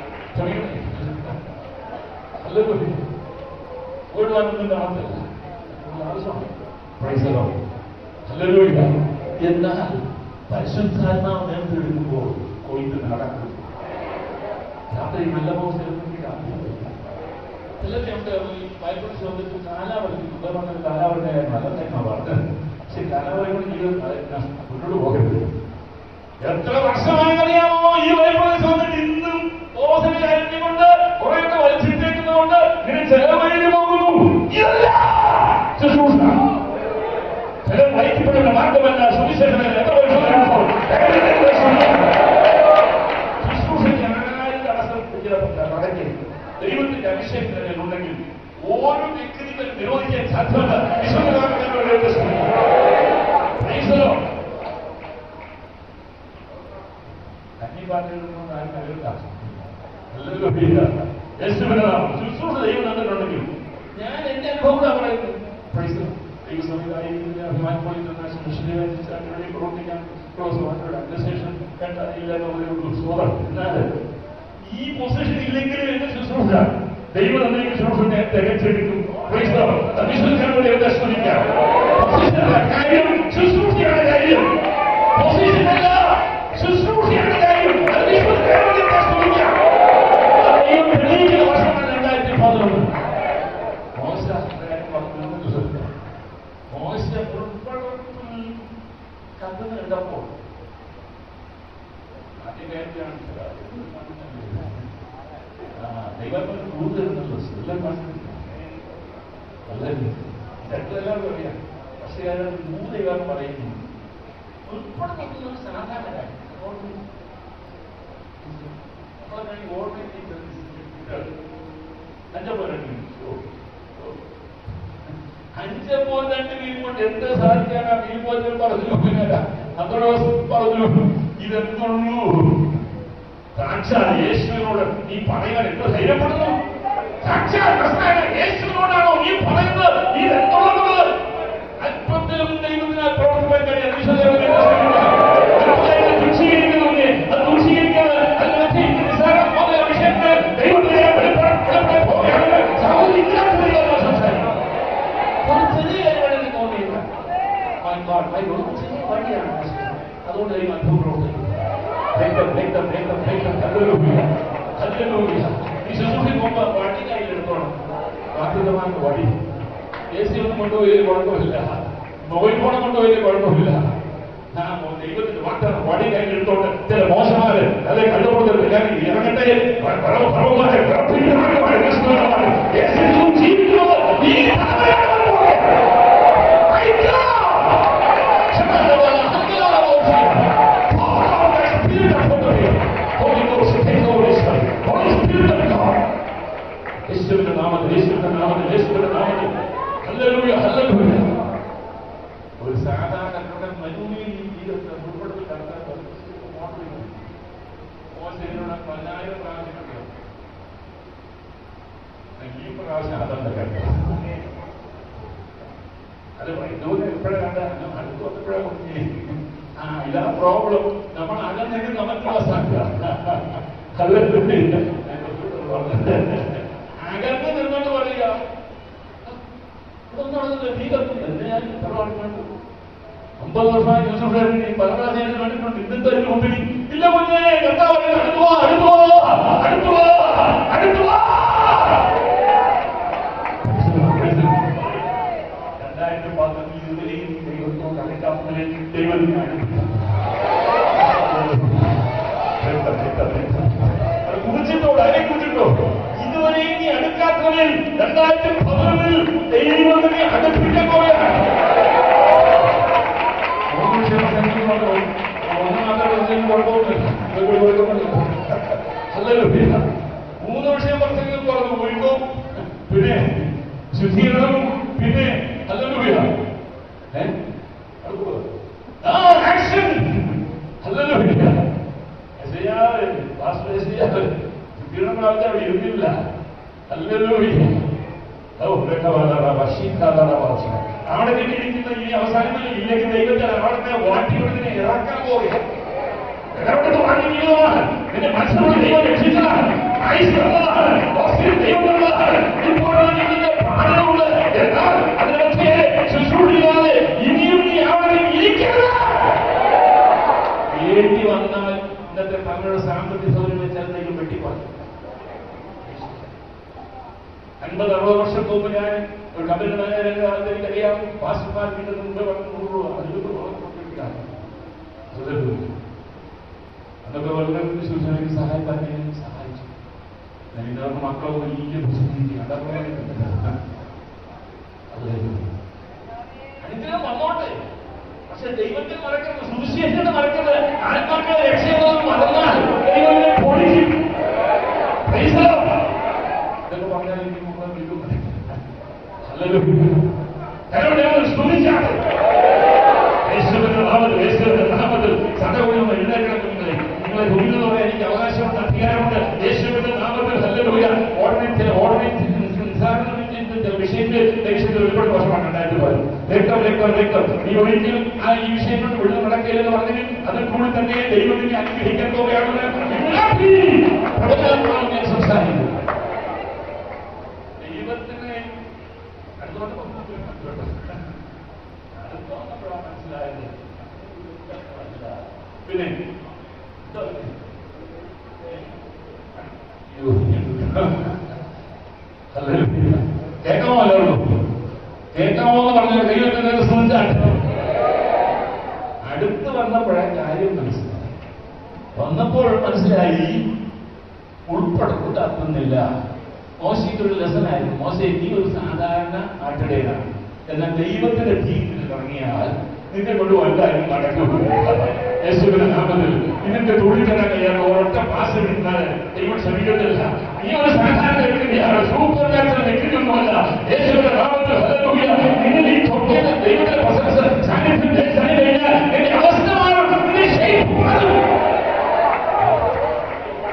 ഓടുവാനൊന്നും ആവശ്യമില്ല ആവശ്യമാണ് Praise the Lord. Hallelujah. എന്നാൽ പരിശുദ്ധാത്മാവ് നേർത്തെടുക്കുമ്പോൾ കൊയ്ത്ത് നടക്കും രാത്രി നല്ല ബോസ് ചിലർക്ക് ഉണ്ട് ഈ ബൈബിൾ ചോദിച്ചു കാലാവധി ഉദാഹരണത്തിന് കാലാവധിയായിരുന്നു അല്ലെന്നാണ് പറഞ്ഞത് പക്ഷെ കാലാവധി കൊണ്ട് ജീവിതം മുന്നോട്ട് പോകരുത് എത്ര വർഷമാണെന്നറിയാമോ ഈ ബൈബിളിൽ വന്നിട്ട് ഇന്നും ഓസനെ കരഞ്ഞുകൊണ്ട് കുറെയൊക്കെ വലിച്ചിട്ടേക്കുന്നതുകൊണ്ട് ഇങ്ങനെ ചെലവഴിഞ്ഞു പോകുന്നു ഇതല്ല ശുശ്രൂഷ ചിലർ നയിക്കപ്പെടുന്ന മാർഗമല്ല സുവിശേഷമല്ല എത്ര വർഷമാകുമ്പോൾ ശുശ്രൂഷയ്ക്ക് ആരും തടസ്സം നടക്കി ദൈവത്തിന്റെ അഭിഷേകത്തിൽ ഉണ്ടെങ്കിൽ ഓരോ വ്യക്തികൾ നിരോധിക്കാൻ സാധ്യമല്ല വിശ്വനാഥങ്ങളുടെ കന്നിപ്പാട്ടിൽ നിന്നും ആരും അകൽക്കാം ശുശ്രൂഷ ദൈവം തന്നിട്ടുണ്ടെങ്കിൽ ഞാൻ എന്റെ അനുഭവം കൂടെ പറയുന്നത് Praise the Lord. ദൈവസമിതായിരിക്കുന്ന അഭിമാനമായി ഇന്റർനാഷണൽ മിഷനറി സ്റ്റാൻഡേർഡിൽ പ്രവർത്തിക്കാൻ ക്ലോസ് വാട്ടറുടെ അഡ്മിനിസ്ട്രേഷൻ കണ്ടറിയില്ലാത്ത ഒരു സുഹൃം എന്നാൽ ഈ പൊസിഷൻ ഇല്ലെങ്കിലും എന്റെ ശുശ്രൂഷ ദൈവം തന്നെ ശുശ്രൂഷ ഞാൻ തികച്ചെടുക്കും Praise the Lord. വിശ്വസിക്കാൻ വേണ്ടി എന്നെ ശ്രമിക്കാം പൊസിഷനല്ല കാര്യം ശുശ്രൂഷയാണ് കാര്യം പൊസിഷനല്ല ശുശ്രൂഷയാണ് കാര്യം അത് വിശ്വസിക്കാൻ വേണ്ടി എന്നെ ശ്രമിക്കാം ദൈവം തെളിയിക്കുന്ന വർഷമാണ് രണ്ടായിരത്തി പതിനൊന്ന് മോശ കാര്യം പറഞ്ഞു മോശ ഉൾപ്പെടുത്തിൽ കഥ കണ്ടപ്പോൾ അതിവേണ്ടിയാണ് ദൈവത്തിൽ കൂടുതലുണ്ടല്ലോ എല്ലാം ഇതെല്ലാം അറിയാം പക്ഷേ അത് മൂന്ന് ദൈവം പറയുന്നു ഉൾപ്പെടുന്നത് സാധാരണ കാര്യം നമ്മളെ ഓർമ്മ അഞ്ചപ്പോൾ രണ്ട് അഞ്ചപ്പോൾ രണ്ട് മീൻ കൊണ്ട് എന്ത് സാധിക്കാനാ മീൻ പോലും പറഞ്ഞു പിന്നെ അന്തോസ് പറഞ്ഞു ഇതെന്തുള്ളൂ സാക്ഷാൽ യേശുവിനോട് നീ പറയാൻ എത്ര ധൈര്യപ്പെടുന്നു സാക്ഷാൽ ക്രിസ്തായ യേശുവിനോടാണോ നീ പറയുന്നത് നീ എന്തുള്ളത് അല്പത്തിലും ദൈവത്തിനാൽ പ്രവർത്തിക്കാൻ കഴിയാൻ വിശ്വസിക്കുന്ന അല്പത്തിൽ തുച്ഛീകരിക്കുന്നതിനെ അത് തുച്ഛീകരിക്കാതെ അതിനകത്ത് നിസ്സാരമായ വിഷയങ്ങൾ ദൈവത്തിനെ വെളിപ്പെടാൻ വെളിപ്പെടാൻ പോവുകയാണ് സഹോദരി ഇല്ലാത്ത ദൈവം സംസാരിക്കും ഒരു ചെറിയ കാര്യമാണ് തോന്നിയില്ല My God, my God, ചെറിയ വഴിയാണ് അതുകൊണ്ട് ദൈവം അത്ഭുതം പ്രവർത്തിക്കും Break them, break them, break them, break them. Hallelujah. Hallelujah. ഈ ശുശ്രൂഷയ്ക്ക് മുമ്പ് വടി കയ്യിലെടുത്തോണം ബാധ്യതമാർക്ക് വടി എ സി ഒന്നും കൊണ്ടുപോയി കുഴപ്പമില്ല മൊബൈൽ ഫോൺ കൊണ്ടുപോയി കുഴപ്പമില്ല ആ ദൈവത്തിന്റെ വാർത്ത വടി കയ്യിലെടുത്തോണ്ട് ചില മോശമാര് അല്ലെ കണ്ടുകൊടുത്തിട്ട് ഞാൻ ഇറങ്ങട്ടെ പരമപരവുമായ പ്രവർത്തിക്കുന്നവരുമായ ക്രിസ്തുവിനോട് യേശു ജീവിക്കുന്നത് ഈ യേശുവിന്റെ നാമത്തിൽ യേശുവിന്റെ നാമത്തിൽ യേശുവിന്റെ നാമത്തിൽ ഹല്ലേലൂയ ഹല്ലേലൂയ ഒരു സാധാരണ മനുവിൽ ജീവിതത്തെ ഉൾപ്പെടുത്തി കടക്കാൻ മോശനോട് പതിനായിരം പ്രാവശ്യം കണ്ടു ഈ പ്രാവശ്യം അതല്ല കണ്ടു അത് വൈദ്യുതി എപ്പോഴാണ് കണ്ട അടുത്ത് വന്നപ്പോഴാണ് ആ ഇതാ പ്രോബ്ലം നമ്മൾ അകന്നെങ്കിൽ നമുക്കുള്ള സാധ്യത അകന്ന് നിന്നോണ്ട് പറയുക അമ്പത് വർഷമായി യൂസഫ് പല പ്രാവശ്യം കണ്ടിട്ടുണ്ട് ഇന്നത്തെ മുമ്പിൽ ഇല്ല മുന്നേ കർത്താവ് അടുത്തു അടുത്തു അടുത്തു അടുത്തു രണ്ടായിരത്തി പന്ത്രണ്ടിൽ ഇതുവരെയും ദൈവത്തോട് അടുക്കാത്തതിനെ ദൈവത്തിന് അടുപ്പില്ല കുറിച്ചിട്ടോട് അതിനെ കുറിച്ചിട്ടോ ഇതുവരെ നീ അടുക്കാത്തവരിൽ രണ്ടായിരത്തി പതിനൊന്നിൽ ദൈവത്തിനെ അടുപ്പിക്കാൻ പോവുകയാണ് മൂന്ന് വിഷയം പറഞ്ഞെങ്കിലും പറഞ്ഞു ഒഴുക്കും പിന്നെ ശുദ്ധീകരണവും പിന്നെ അല്ലൂയ ആക്ഷൻ അല്ലൂയ ശുദ്ധീകരണം പ്രാവശ്യം അവിടെ ഇരുന്നില്ല അല്ലൂയ അവിടെ കിട്ടിയിരിക്കുന്ന ഈ അവസാനത്തിൽ ഇല്ലെങ്കിൽ ദൈവത്തെ അവിടുത്തെ വാട്ടിക്കൊടുത്തിനെ ഇറക്കാൻ പോവുക ഇടപെട്ട് വാങ്ങിക്കുന്നതാണ് നിന്റെ മനസ്സിലുള്ള ദൈവം രക്ഷിച്ചതാണ് ഐശ്വര്യമാണ് ഓസ്ട്രേലിയ ദൈവമുള്ളതാണ് ഇപ്പോൾ നിന്റെ പ്രാണമുള്ള എന്നാൽ അതിനൊക്കെ ശുശ്രൂഷിക്കാതെ ഇനിയും നീ അവിടെ ഇരിക്കരുത് വേണ്ടി വന്നാൽ ഇന്നത്തെ തങ്ങളുടെ സാമ്പത്തിക സൗകര്യം വെച്ചാൽ ദൈവം വെട്ടിപ്പാക്കും അൻപത് അറുപത് വർഷം മുമ്പ് ഞാൻ ഒരു കമ്പനി മാനേജറിന്റെ കാലത്ത് എനിക്കറിയാം പാസ്റ്റർമാർ വീട്ടിൽ മുമ്പ് പറഞ്ഞു നൂറ് രൂപ അതിലൊക്കെ കൊടുത്തിട്ടാണ് അതൊക്കെ വളരെ ശുശ്രൂഷയ്ക്ക് സഹായിക്കാൻ ഞാൻ സഹായിച്ചു ഞാൻ ഇതവർക്ക് മക്കളെ വലിയ ബുദ്ധിമുട്ടി അതൊക്കെ അനുഗ്രഹം വന്നോട്ടെ പക്ഷെ ദൈവത്തിൽ മറക്കരുത് സുവിശേഷത്തെ മറക്കരുത് ആത്മാക്കളെ രക്ഷയെന്നത് മറന്നാൽ ദൈവത്തെ പൊളിക്കും Praise the Lord. ഇതൊക്കെ പറഞ്ഞാൽ എനിക്ക് മുമ്പ് വിളിക്കും കാരണം ഞങ്ങൾ സ്തുതിച്ചാണ് യേശുവിന്റെ നാമത്തിൽ യേശുവിന്റെ നാമത്തിൽ സദകുലം എഴുന്നേക്കണം നിങ്ങളെ നിങ്ങളെ തുല്യതോടെ എനിക്ക് അവകാശമുണ്ട് അധികാരമുണ്ട് യേശുവിന്റെ നാമത്തിൽ ഹല്ലേലൂയ ഓർഡിനൻസ് ഓർഡിനൻസ് നിസ്സാരണ വിഷയത്തിൽ ലക്ഷ്യത്തിൽ ഒരുപാട് വർഷമാണ് രണ്ടായിരത്തി പതിനൊന്ന് രക്തം രക്തം രക്തം നീ ഒരിക്കലും ആ ഈ വിഷയം കൊണ്ട് ഉള്ളിൽ നടക്കില്ലെന്ന് പറഞ്ഞെങ്കിൽ അതിൽ കൂടി തന്നെ ദൈവത്തിനെ അനുഗ്രഹിക്കാൻ പോവുകയാണെന്ന് പ്രവചനമാണ് ഞാൻ സംസാരിക്കുന്നത് ദൈവത്തിന് അടുത്തോട്ട് അടുത്തോട്ടപ്പോഴാണ് മനസ്സിലായത് പിന്നെ കേൾക്കാമോ എല്ലാവർക്കും കേൾക്കാമോ എന്ന് പറഞ്ഞ ദൈവത്തിന്റെ ശ്രമിച്ചാണ് അടുത്ത് വന്നപ്പോഴേ കാര്യം മനസ്സിലായി വന്നപ്പോൾ മനസ്സിലായി ഉൾപ്പെടുത്താത്തുന്നില്ല മോശയ്ക്കൊരു ലെസനായിരുന്നു മോശ നീ ഒരു സാധാരണ നാട്ടിടേനാണ് എന്നാൽ ദൈവത്തിന്റെ ജീവിതത്തിൽ ഇറങ്ങിയാൽ നിന്നെ കൊണ്ട് വലുതായും നടക്കും യേശുവിന്റെ നാമത്തിൽ നിനക്ക് തൊഴിൽക്കരാൻ കഴിയാൻ ഒരൊറ്റ പാസ് കിട്ടാൻ ദൈവം ശ്രമിക്കത്തില്ല നീ ഒരു സാധാരണ വ്യക്തിയാണ് സൂപ്പർ നാച്ചുറൽ വ്യക്തിയൊന്നുമല്ല യേശുവിന്റെ നാമത്തിൽ ഹല്ലേലൂയ. നിന്നിൽ ഈ തൊട്ടിയത് ദൈവത്തിന്റെ പ്രസൻസ് സാന്നിധ്യം കഴിഞ്ഞാൽ നിന്റെ അവസ്ഥ മാറും നിന്റെ shape മാറും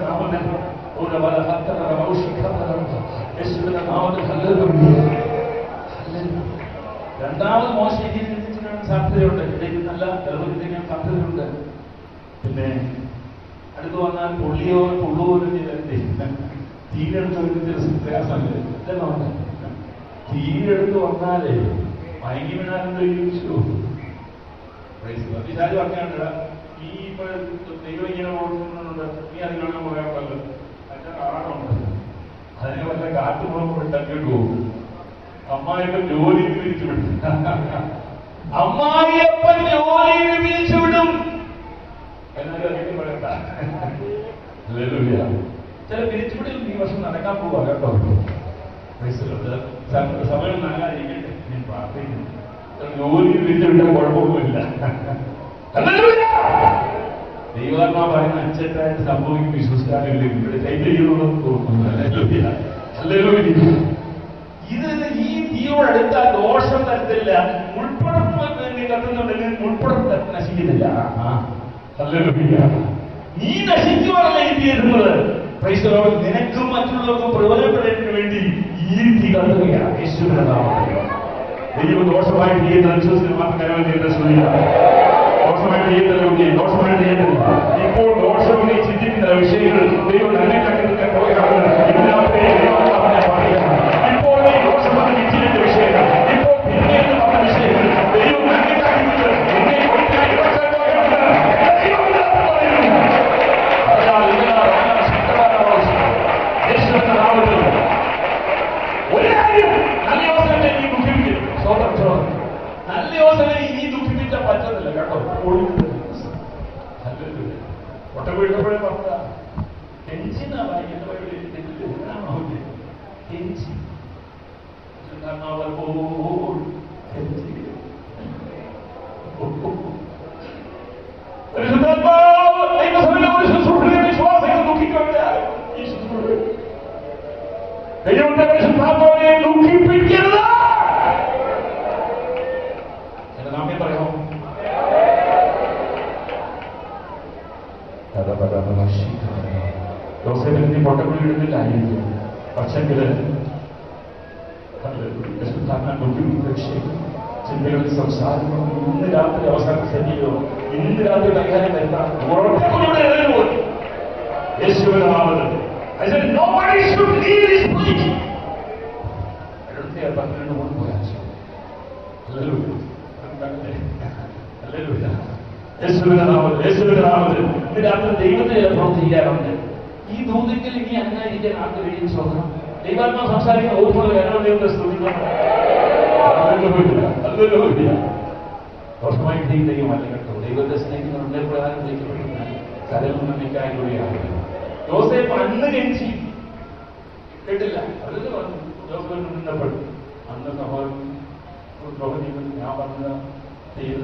നാമത്തിൽ ഒരു വല ഹത്തറ ഔഷിഖതറ യേശുവിന്റെ നാമത്തിൽ ഹല്ലേലൂയ ഹല്ലേലൂയ രണ്ടാമത് മോശം ചിന്തിച്ചിട്ടാണ് സാധ്യതയുണ്ട് ഇതിലേക്ക് നല്ല തെളിവിക്കാൻ സാധ്യതയുണ്ട് പിന്നെ അടുത്ത് വന്നാൽ പുള്ളിയോ പുള്ളുപോലും തീരെടുത്ത് ഒരു ചില പ്രയാസമില്ല ഇതെല്ലാം ഉണ്ട് തീരെടുത്ത് വന്നാലേ മയങ്ങി വീണാലെന്തോ ചോദിച്ചു പിതാജ് പറഞ്ഞാണ്ട് ഈ ഇപ്പൊ ദൈവം ഇങ്ങനെ ഓടുന്നുണ്ട് നീ അത് കാണാൻ പറയാമല്ലോ അതിന്റെ കാണാനുണ്ട് അതിനെ വല്ല കാട്ടുമുളകും തട്ടിട്ട് പോകും അമ്മായിയപ്പൻ ജോലിയിൽ പിരിച്ചു വിടും അമ്മായിയപ്പൻ ജോലിയിൽ പിരിച്ചു വിടും എന്നാലും അതിന് പറയണ്ട ഹല്ലേലൂയ. ചില പിരിച്ചുവിടലും ഈ വർഷം നടക്കാൻ പോവാ കേട്ടോ Praise the Lord. സ- സമയം നാലായിരിക്കട്ടെ ഞാൻ പ്രാർത്ഥിക്കുന്നു ചില ജോലിയിൽ പിരിച്ചുവിട്ടാൽ കുഴപ്പമൊന്നുമില്ല ഹല്ലേലൂയ. ദൈവാത്മാ പറയുന്ന അച്ചറ്റായിട്ട് സംഭവിക്കും വിശ്വസിക്കാനില്ല ഇവിടെ കൈകരിക്കണമെന്ന് തോന്നുന്നു ഹല്ലേലൂയ. ഹല്ലേലൂയ. ഇത് ഈ തീയോട് അടുത്താൽ ദോഷം തരത്തില്ല മുൾപ്പടപ്പ് നീ കത്തുന്നുണ്ടെങ്കിൽ മുൾപ്പടപ്പ് നശിക്കുന്നില്ല ആ. ഹല്ലേലൂയ. നീ നശിക്കുവാനല്ല ഈ തീ ഇടുന്നത് Praise the Lord. നിനക്കും മറ്റുള്ളവർക്കും പ്രയോജനപ്പെടേണ്ടതിന് വേണ്ടി ഈ തീ കത്തുകയാണ് യേശുവിന്റെ നാമത്തിൽ ദൈവം ദോഷമായി ചെയ്യുന്ന വിശ്വസിന് മാത്രം കരവൽ ചെയ്യേണ്ട ശ്രമിക്കുക ദോഷമായി ചെയ്യേണ്ടതിലൊക്കെ ദോഷമായി ചെയ്യേണ്ടതില്ല ഇപ്പോൾ ദോഷം നീ ചിന്തിക്കുന്ന വിഷയങ്ങൾ ദൈവം തന്നെ കണ്ടെടുക്കാൻ പോയാണ് ഇതിനകത്തെ ദൈവമാത്മാവിനെ പറയുകയാണ് ഇപ്പോൾ നീ ദോഷമായി ചിന്തിച്ച വിഷയങ്ങൾ ഇപ്പോൾ പിന്നീട് പറഞ്ഞ വിഷയങ്ങൾ ദൈവം തന്നെ കണ്ടെടുത്ത് എന്നെ കൊടുക്കാൻ ഇടക്കാൻ പോയാണ് ദൈവം ഇതിനകത്ത് പറയുന്നു അതിനാൽ ഇതിനകത്ത് അങ്ങനെ ശക്തമായ ആവശ്യം യേശുവിന്റെ നാമത്തിൽ ഒരു കാര്യം നല്ല യോസനെ നീ ദുഃഖിപ്പിക്കും സ്വതം സ്വതം നല്ല യോസനെ ഇനി ദുഃഖിപ്പിച്ചാൽ പറ്റത്തില്ല കേട്ടോ ഒട്ടക്കുഴിക്കപ്പോഴേ പറഞ്ഞ കെഞ്ചിന്നാ വായിക്കുന്ന ബൈബിളിൽ തെറ്റിദ്ധാരണോ കെഞ്ചി പലപ്പോൾ കെഞ്ചി പരിശുദ്ധാത്മാവ് ദൈവസഭയിലെ ഒരു ശുശ്രൂഷയെ വിശ്വാസികൾ ദുഃഖിക്കവില്ല ഈ ശുശ്രൂഷ ദൈവത്തെ പരിശുദ്ധാത്മാവിനെ ദുഃഖിപ്പിക്കരുത് എന്റെ നാമേ പറയാമോ യോസേഫിന് പൊട്ടക്കുഴി ഇടുന്നില്ലായിരിക്കും പക്ഷെങ്കില് പരിശുദ്ധാത്മാൻ ബുദ്ധിമുട്ട് ചിന്തകളിൽ സംസാരിക്കണം ഇന്ന് രാത്രി അവസാനം ശരിയോ ഇന്ന് രാത്രി കൈകാര്യം വരുത്താൻ ഉറപ്പുകൂടെ എഴുതുപോയി യേശുവിന്റെ നാമത്തിൽ I said, nobody should leave this place. അടുത്ത പന്ത്രണ്ട് മൂന്ന് പോയാൽ ഹല്ലേലൂയ. ഹല്ലേലൂയ. യേശുവിന്റെ നാമത്തിൽ യേശുവിന്റെ നാമത്തിൽ ഇന്ന് രാത്രി ദൈവത്തെ പ്രവർത്തിക്കാറുണ്ട് ഈ ദൂതത്തിൽ ഇനി അങ്ങായിരിക്കാൻ ആർക്ക് കഴിയും സ്വന്തം ദൈവാത്മാ സംസാരിക്കുന്ന ഓർമ്മകൾ കാരണം ദൈവത്തെ സ്തുതിക്കണം ഹല്ലേലൂയ. ഹല്ലേലൂയ. ദോഷമായി ദൈവം ദൈവമല്ല കേട്ടോ ദൈവത്തെ സ്നേഹിക്കുന്ന ഉന്നതപ്രകാരം ദൈവപ്പെടുന്ന കരയിൽ നിന്നിക്കായിലൂടെയാണ് യോസേഫ് അന്ന് കെഞ്ചി കേട്ടില്ല അതിൽ പറഞ്ഞു യോസേഫ് നിന്നപ്പോൾ അന്ന് സഹോദരൻ ഒരു ദ്രോഹം ചെയ്ത് ഞാൻ പറഞ്ഞ ചെയ്ത്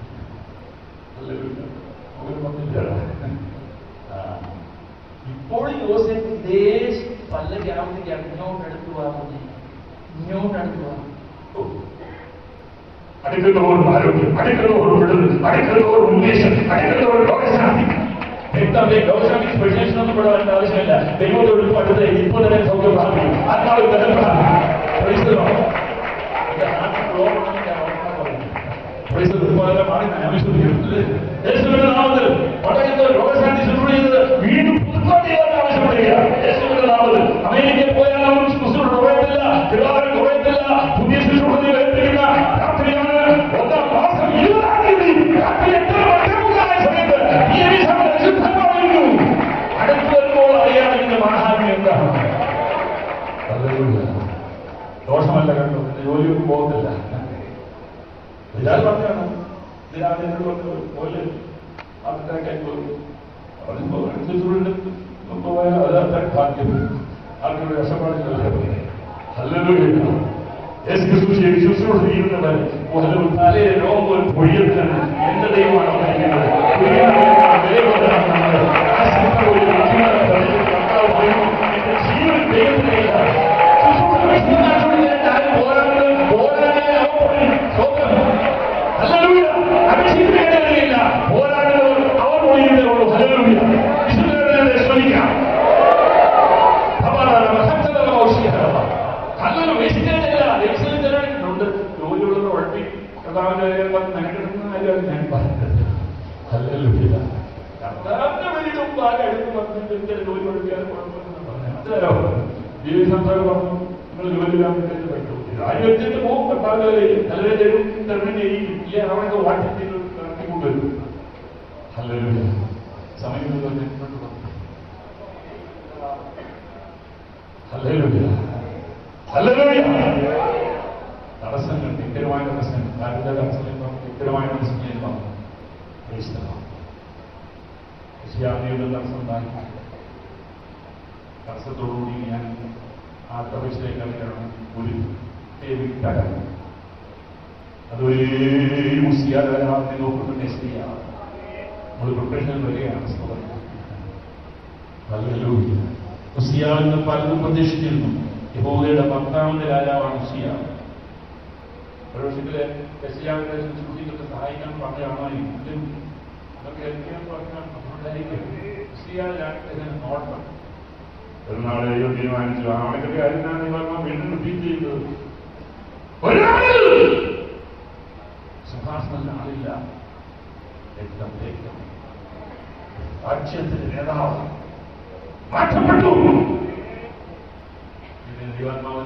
ഹല്ലേലൂയ. ഒരു പറ്റില്ല ആ. ഇപ്പോൾ യോസേഫ് ഇതേ പല ഗ്രാമത്തിലേക്ക് ഇങ്ങോട്ട് അടുത്ത് പോകാൻ മതി ഇങ്ങോട്ട് അടുത്ത് പോകാം ഓ അടുക്കുന്നവർ ആരോഗ്യം അടുക്കുന്നവർ വിടുതൽ അടുക്കുന്നവർ ഉന്മേഷം അടുക്കുന്നവർ രോഗശാന്തി വ്യക്തമേ രോഗശാന്തി സ്പെഷ്യലിസ്റ്റ് ഒന്നും പെടാൻ ആവശ്യമില്ല ദൈവത്തോട് പഠിത്തം ഇപ്പോൾ തന്നെ സൗഖ്യം പ്രാപിക്കും ആത്മാവ് ബലം പ്രാപിക്കും Praise the Lord. ഇത് ആത്മ രോഗമാണെന്ന് ഞാൻ ഉറപ്പാണ് പറയുന്നത്. Praise the Lord. ഇതുപോലെ മാറി ഞാൻ വിശ്വസിക്കുന്നു. യേശുവിന്റെ നാമത്തിൽ പടയത്ത് രോഗശാന്തി ശുശ്രൂഷ ചെയ്ത് വീണ്ടും പുതുക്കോട്ട് ചെയ്യാൻ ആവശ്യപ്പെടുകയാണ് യേശുവിന്റെ നാമത്തിൽ അമേരിക്കയിൽ പോയാൽ അവർ ശുശ്രൂഷ കുറയത്തില്ല തിരുവാതിര കുറയത്തില്ല പുതിയ ശുശ്രൂഷ ഏൽപ്പിക്കുന്ന രാത്രിയാണ് ഒന്നാം മാസം ഇരുപതാം തീയതി രാത്രി എട്ടര പത്തേമുക്കാലായ സമയത്ത് ഈ എലിസബത്ത് പരിശുദ്ധം പറയുന്നു അടുത്ത് വരുമ്പോൾ അറിയാം ഇതിന്റെ മഹാത്മ്യം എന്താണ് ഹല്ലേലൂയ. ദോഷമല്ല കണ്ടു നിന്റെ ജോലിയൊന്നും പോകത്തില്ല ഇയാൾ പറഞ്ഞാണ് ഇത് രാവിലെ എന്നോട് പറഞ്ഞു പോലെ അത്രയ്ക്കായി പോയി പറയുമ്പോൾ ശുശ്രൂഷിന്റെ പോയാൽ അത് അത്ര ഭാഗ്യം ആർക്കൊരു രക്ഷപ്പാടില്ല ഹല്ലേലൂയ യേശു ക്രിസ്തു ശരി ശുശ്രൂഷ ചെയ്യുന്നവൻ ഒരു തലയെ രോഗം പോലും പൊഴിയത്തിന് എന്റെ ദൈവമാണ് പറയുന്നത് പൊഴിയുന്നവനാണ് വിലകൊണ്ടാണ് നമ്മൾ. ആ ശിക്ഷ പോയി നിൽക്കുന്നവരെ തടഞ്ഞ് കർത്താവ് പറയുന്നു, എന്റെ ജീവൻ ദൈവത്തിലേക്ക. ശുശ്രൂഷ വിശ്വനാഥോട് ആരും പോരാടുന്നത് പോരാടാൻ അവൻ പറയും. സ്തോത്രം. ഹല്ലേലൂയ. അഭിഷേകിക്കേണ്ടതില്ല പോരാടുന്നവർ അവർ പോയിരുന്നേ ഉള്ളൂ ഹല്ലേലൂയ വിശുദ്ധരെ ശ്രമിക്കാം മനസ്സിലായോ ജീവിത സംസാരം പറഞ്ഞു നിങ്ങൾ ജോലിയില്ലാൻ വേണ്ടി പറ്റും ആരും എത്തിയിട്ട് പോകും കർത്താവ് നല്ല തരും തരണം ചെയ്യും ഇല്ല അവനൊക്കെ വാട്ടി ചെയ്ത് നടത്തിക്കൊണ്ടുവരും ഹല്ലേലൂയ സമയം മുഴുവൻ മുന്നോട്ട് പോകും. ഹല്ലേലൂയ ഹല്ലേലൂയ തടസ്സങ്ങൾ നിത്യമായ തടസ്സങ്ങൾ കാര്യങ്ങളുടെ തടസ്സങ്ങൾ നിത്യമായ തടസ്സങ്ങൾ ക്രിസ്ത്യാനിയുടെ തടസ്സമുണ്ടായി തടസ്സത്തോടുകൂടി ഞാൻ ആ പ്രവേശത്തിലേക്ക് ഇറങ്ങണം ഒരു തരം അതൊരേ മുസിയാതെ നോക്കുന്ന നെസ്റ്റിയാണ് നമ്മൾ പ്രിപ്പറേഷൻ വരികയാണ് ഉസിയാവിന് പലതും പ്രതീക്ഷിച്ചിരുന്നു യഹൂദയുടെ പത്താമത്തെ രാജാവാണ് ഉസിയ പ്രവേശത്തിലെ യസിയാവിന്റെ ശുശ്രൂഷയ്ക്കൊക്കെ സഹായിക്കാൻ പറഞ്ഞാണായിരിക്കും അതൊക്കെ എന്തിനാ പറഞ്ഞാൽ അതുകൊണ്ടായിരിക്കും ഉസിയ രാജ്യത്തിന് നോട്ടം ഒരു നാളെ ദൈവം തീരുമാനിച്ചു അവനൊക്കെ കാര്യമാണ് ഇവർ വീണ്ടും റിപ്പീറ്റ് ചെയ്തത് ഒരാൾ സിംഹാസനത്തിൽ ആളില്ല രക്തം രക്തം രാജ്യത്തിന്റെ നേതാവ് മാറ്റപ്പെട്ടു ഇതിന് ദൈവാത്മാവൻ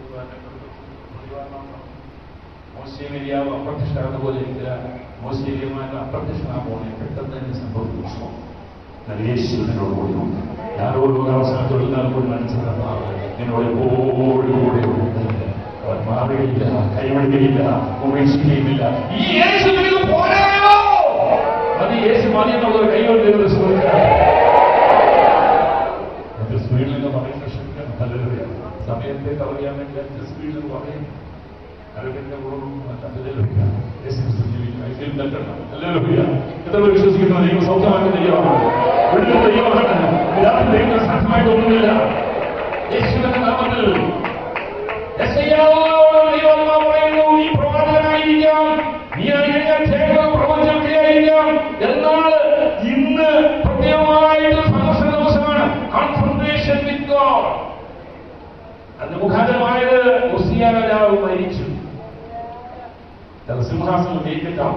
മോശേരിയാവ് അപ്രത്യക്ഷമാകുന്ന പോലെ ഇരിക്കില്ല മോശേരിയമാരുടെ അപ്രത്യക്ഷമാകുമ്പോൾ പെട്ടെന്ന് തന്നെ സംഭവിച്ചു എന്നാൽ യേശു നിന്നോട് കൂടി ഉണ്ട് ഞാനോട് ഒരു അവസരത്തോട് കൂടി മനസ്സിലാക്കാം നിന്നോട് എപ്പോഴും കൂടെ ഉണ്ട് അവൻ മാറുകയില്ല കൈവഴുകയില്ല ഉപേക്ഷിക്കുകയുമില്ല ഈ യേശു നിനക്ക് പോരായോ അത് യേശു മതി എന്നുള്ളത് കൈകൊണ്ട് ശ്രമിക്കാം എന്റെ സ്പീഡിൽ നിന്ന് പറയുന്ന ക്ഷമിക്കണം ഹല്ലേലൂയ സമയത്തെ അറിയാൻ വേണ്ടി എന്റെ സ്പീഡിൽ പറയും അറിവിന്റെ ഉറവും ഹല്ലേലൂയ യേശു ക്രിസ്തു ജീവിക്കുന്നു ഐശ്വര്യം നൽകണം ഹല്ലേലൂയ എത്ര പേർ വിശ്വസിക്കുന്നു ദൈവം സൗഖ്യമാക്കുന്ന ദൈവമാണ് വിടുന്ന ദൈവമാണ് ഇതാണ് ദൈവത്തിന് സാധ്യമായിട്ടൊന്നുമില്ല യേശുവിന്റെ നാമത്തിൽ യെശയ്യാവോട് ദൈവാത്മാവ് പറയുന്നു, "നീ പ്രവാചകനായിരിക്കാം, നീ അനുഗ്രഹിക്കാൻ ചേർന്നത് പ്രവചിക്കുകയായിരിക്കാം." എന്നാൽ ഇന്ന് പ്രത്യേകമായിട്ട് സന്ദർശന ദിവസമാണ് കോൺഫ്രണ്ടേഷൻ വിത്ത് ഗോഡ് അത് മുഖാന്തരമായത് ഉസിയ രാജാവ് മരിച്ചു അത് സിംഹാസനം നീക്കിട്ടാം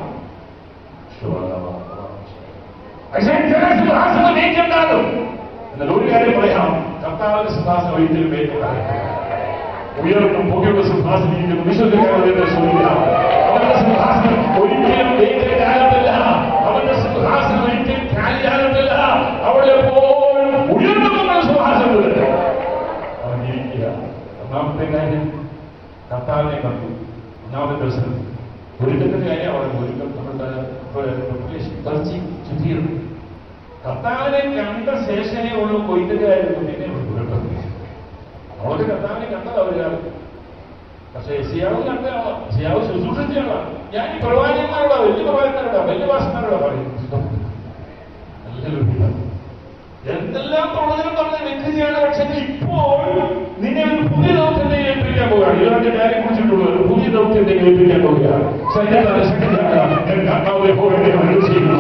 പക്ഷേ ചില സിംഹാസനം നീക്കിണ്ടാകും എന്നാൽ ഒരു കാര്യം പറയാം കർത്താവിന്റെ സിംഹാസനം ഒരിക്കലും വേണ്ടിയുണ്ടാകില്ല ഉയർന്നും പുകയുള്ള സിംഹാസനം ഇരിക്കുന്നു വിശുദ്ധ ശ്രമിക്കാം അവന്റെ സിംഹാസനം ഒരിക്കലും വേദിയിലാകത്തില്ല അവന്റെ സിംഹാസനം ഒരിക്കലും കാലിയാകത്തില്ല അവിടെ എപ്പോഴും ഉയർന്നു പോകുന്ന സിംഹാസനത്തിൽ അവൻ ഇരിക്കുക ഒന്നാമത്തെ കാര്യം കർത്താവിനെ കണ്ടു ഒന്നാമത്തെ ദർശനം ഒരുക്കത്തിന്റെ കാര്യം അവിടെ ഒരുക്കം നമ്മുടെ തർച്ചി ചുറ്റിയിരുന്നു കർത്താവിനെ കണ്ട ശേഷമേ ഉള്ളൂ കൊയ്ത്തിന്റെ കാര്യം പിന്നെ ഒരുക്കം അവർക്ക് കർത്താവിനെ കണ്ടത് അവരാണ് പക്ഷേ എസിയാവ് കണ്ട ആളാ എസിയാവ് ശുശ്രൂഷിച്ച ആളാ ഞാൻ ഈ പ്രവാചകന്മാരോടാ വലിയ പ്രവാചകന്മാരോടാ വലിയ ഭാഷന്മാരോടാ പറയും ഹല്ലേലൂയ. എന്തെല്ലാം പ്രവചനം പറഞ്ഞ വ്യക്തിയാണ് പക്ഷേ ഇപ്പോൾ നിന്നെ ഒരു പുതിയ ദൗത്യത്തെ ഏൽപ്പിക്കാൻ പോവുകയാണ് ഇവരുടെ കാര്യം കുറിച്ചിട്ടുള്ള ഒരു പുതിയ ദൗത്യത്തെ ഏൽപ്പിക്കാൻ പോവുകയാണ് സൈന്യത്തെ ശക്തിയാക്കാം എന്റെ കർത്താവ് എപ്പോഴും എന്നെ അനുസരിക്കുന്നു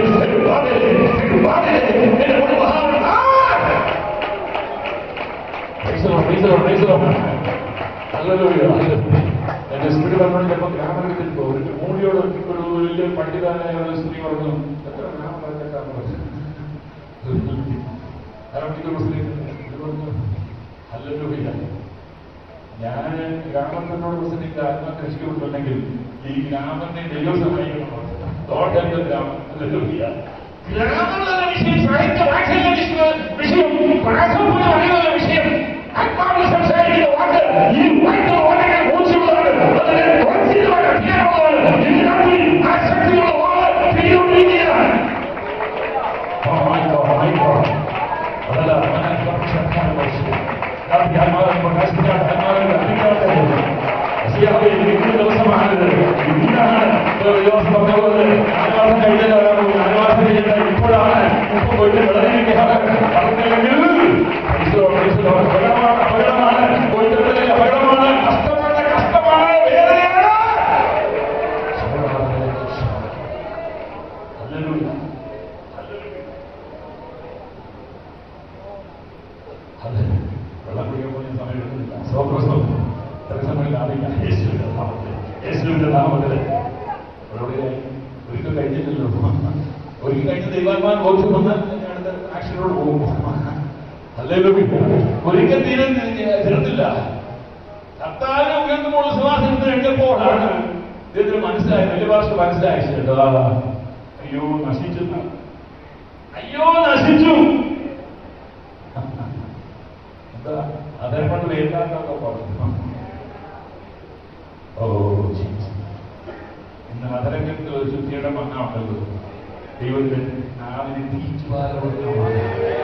എന്നെ കൊണ്ട് മഹാൻ ആ! Praise the Lord, praise the Lord, praise the Lord. Hallelujah, hallelujah. എന്റെ സ്ത്രീ പറഞ്ഞോണ്ട് ചിലപ്പോൾ ഗ്രാമത്തിൽ പോകും ഒരു മൂടിയോട് ഒരു വലിയ പണ്ഡിതനായ ഒരു സ്ത്രീ പറഞ്ഞു എത്ര ഗ്രാമം പറഞ്ഞിട്ടാണ് പറഞ്ഞത് അറബിക്കൽ മുസ്ലിം ഇത് പറഞ്ഞു ഹല്ലേലൂയ ഞാൻ ഗ്രാമത്തിനോട് മുസ്ലിമിന്റെ ആത്മഹത്യ രക്ഷിക്കപ്പെട്ടുണ്ടെങ്കിൽ ഈ ഗ്രാമത്തെ ദൈവം സഹായിക്കണം തോട്ടന്റെ ഗ്രാമം ഹല്ലേലൂയ ഗ്രാമങ്ങളുടെ വിഷയം സാഹിത്യ ഭാഷയിലെ വിഷയം വിഷയം പ്രാസംഗിക അറിയുന്ന വിഷയം ആത്മാവിൽ സംസാരിക്കുന്ന വാക്ക് ഈ വാക്കുകൾ വളരെ മോശമുള്ളതാണ് അതിനെ കുറച്ചിലാണ് അജ്ഞാനമുള്ളതാണ് ഇതിനകത്ത് ആസക്തിയുള്ള വാക്ക് പിരികൊണ്ടിരിക്കുകയാണ് Oh my God, my God. അതല്ല അവനെ കുറച്ചെടുക്കാൻ ആവശ്യം ധ്യാനമാകാൻ ധ്യാനമാകാൻ അധികാരത്തെ അസിയാവ് ഇന്ന് ദിവസമാണിത് ഇന്നാണ് ദിവസം പറഞ്ഞത് ആനുവാസം കഴിഞ്ഞതാണ് ആനുവാസം കഴിഞ്ഞാൽ ഇപ്പോഴാണ് ഇപ്പൊ പോയിട്ട് വിളഞ്ഞിരിക്കുകയാണ് പറഞ്ഞില്ലെങ്കിൽ അപകടമാണ് അപകടമാണ് പോയിട്ട് അപകടമാണ് കഷ്ടമാണ് കഷ്ടമാണ് വേദനയാണ് ഹല്ലേലൂയ ഹല്ലേലൂയ വെള്ളം കുടിക്കാൻ പോലും സമയം എടുക്കുന്നില്ല സ്വപ്രസം തടസ്സങ്ങളിൽ ആവില്ല യേശുവിന്റെ നാമത്തിൽ യേശുവിന്റെ നാമത്തിൽ എവിടെയായി ഒരിക്കൽ കഴിഞ്ഞില്ലല്ലോ ഒരിക്കൽ കഴിഞ്ഞ ദൈവാത്മാൻ ബോധ്യം വന്നാൽ ഞാൻ അടുത്ത ആക്ഷനോട് പോകും അല്ലെങ്കിൽ ഒരിക്കൽ തീരെ തീർന്നില്ല കർത്താവിനെ ഉയർത്തുമ്പോൾ സുവാസനത്തിന് എഴുന്നപ്പോഴാണ് ഇദ്ദേഹത്തിന് മനസ്സിലായി വലിയ ഭാഷ മനസ്സിലായി ചേട്ടാ അയ്യോ നശിച്ചു അയ്യോ നശിച്ചു എന്താ അതേപോലെ വേണ്ടാന്നൊക്കെ പറഞ്ഞു ഓ ജീസസ്. ഇന്ന് അതരംഗത്തിൽ ഒരു ശുദ്ധിയുടെ മണ്ണാണല്ലോ ദൈവത്തിന് നാവിന് തീച്ചുവാല കൊടുക്കണമാണ്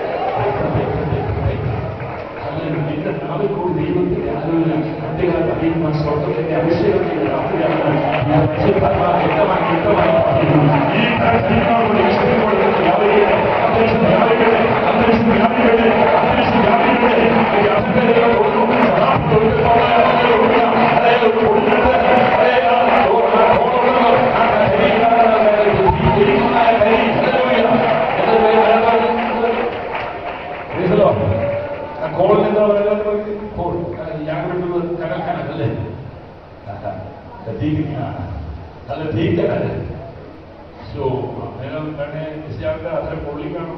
നിന്റെ നാവിൽ കൂടി ദൈവത്തിന്റെ ആരോഗ്യം കുട്ടികളെ പറയുന്ന സ്വർഗത്തിന്റെ അഭിഷേകത്തിന്റെ രാത്രിയാണ് ഞാൻ പരിശുദ്ധാത്മാവ് വ്യക്തമായി വ്യക്തമായി പറയുന്നു. ഈ പരിശുദ്ധാത്മാവിന്റെ വിശുദ്ധി കൊടുക്കുന്ന വ്യാപരിക്കട്ടെ, അന്തരീക്ഷം വ്യാപരിക്കട്ടെ, അന്തരീക്ഷം വ്യാപരിക്കട്ടെ, അന്തരീക്ഷം വ്യാപരിക്കട്ടെ. ഈ അഭിഷേകത്തെ കൊടുക്കുന്നു. സഹായം കൊടുക്കുന്നു. ഹല്ലേലൂയ. ഹല്ലേലൂയ. കൊടുക്കട്ടെ. ഹല്ലേലൂയ. ഓ, ആ കോളുള്ളവർ, ആ കരി, ആ കരി, ഇരിക്കുന്ന ആ കരി. ഹല്ലേലൂയ. എന്താ പേര്? എന്താ പേര്? Praise the Lord. ആ കോളിന് എന്താ പറയുക കോൾ ഞാൻ വിട്ടുള്ളത് കടൽക്കാനല്ലേ നല്ല തീക്കടല് സോ അങ്ങനെ തന്നെ ക്രിസ്ത്യാനിയുടെ അത്ര പൊള്ളിക്കണം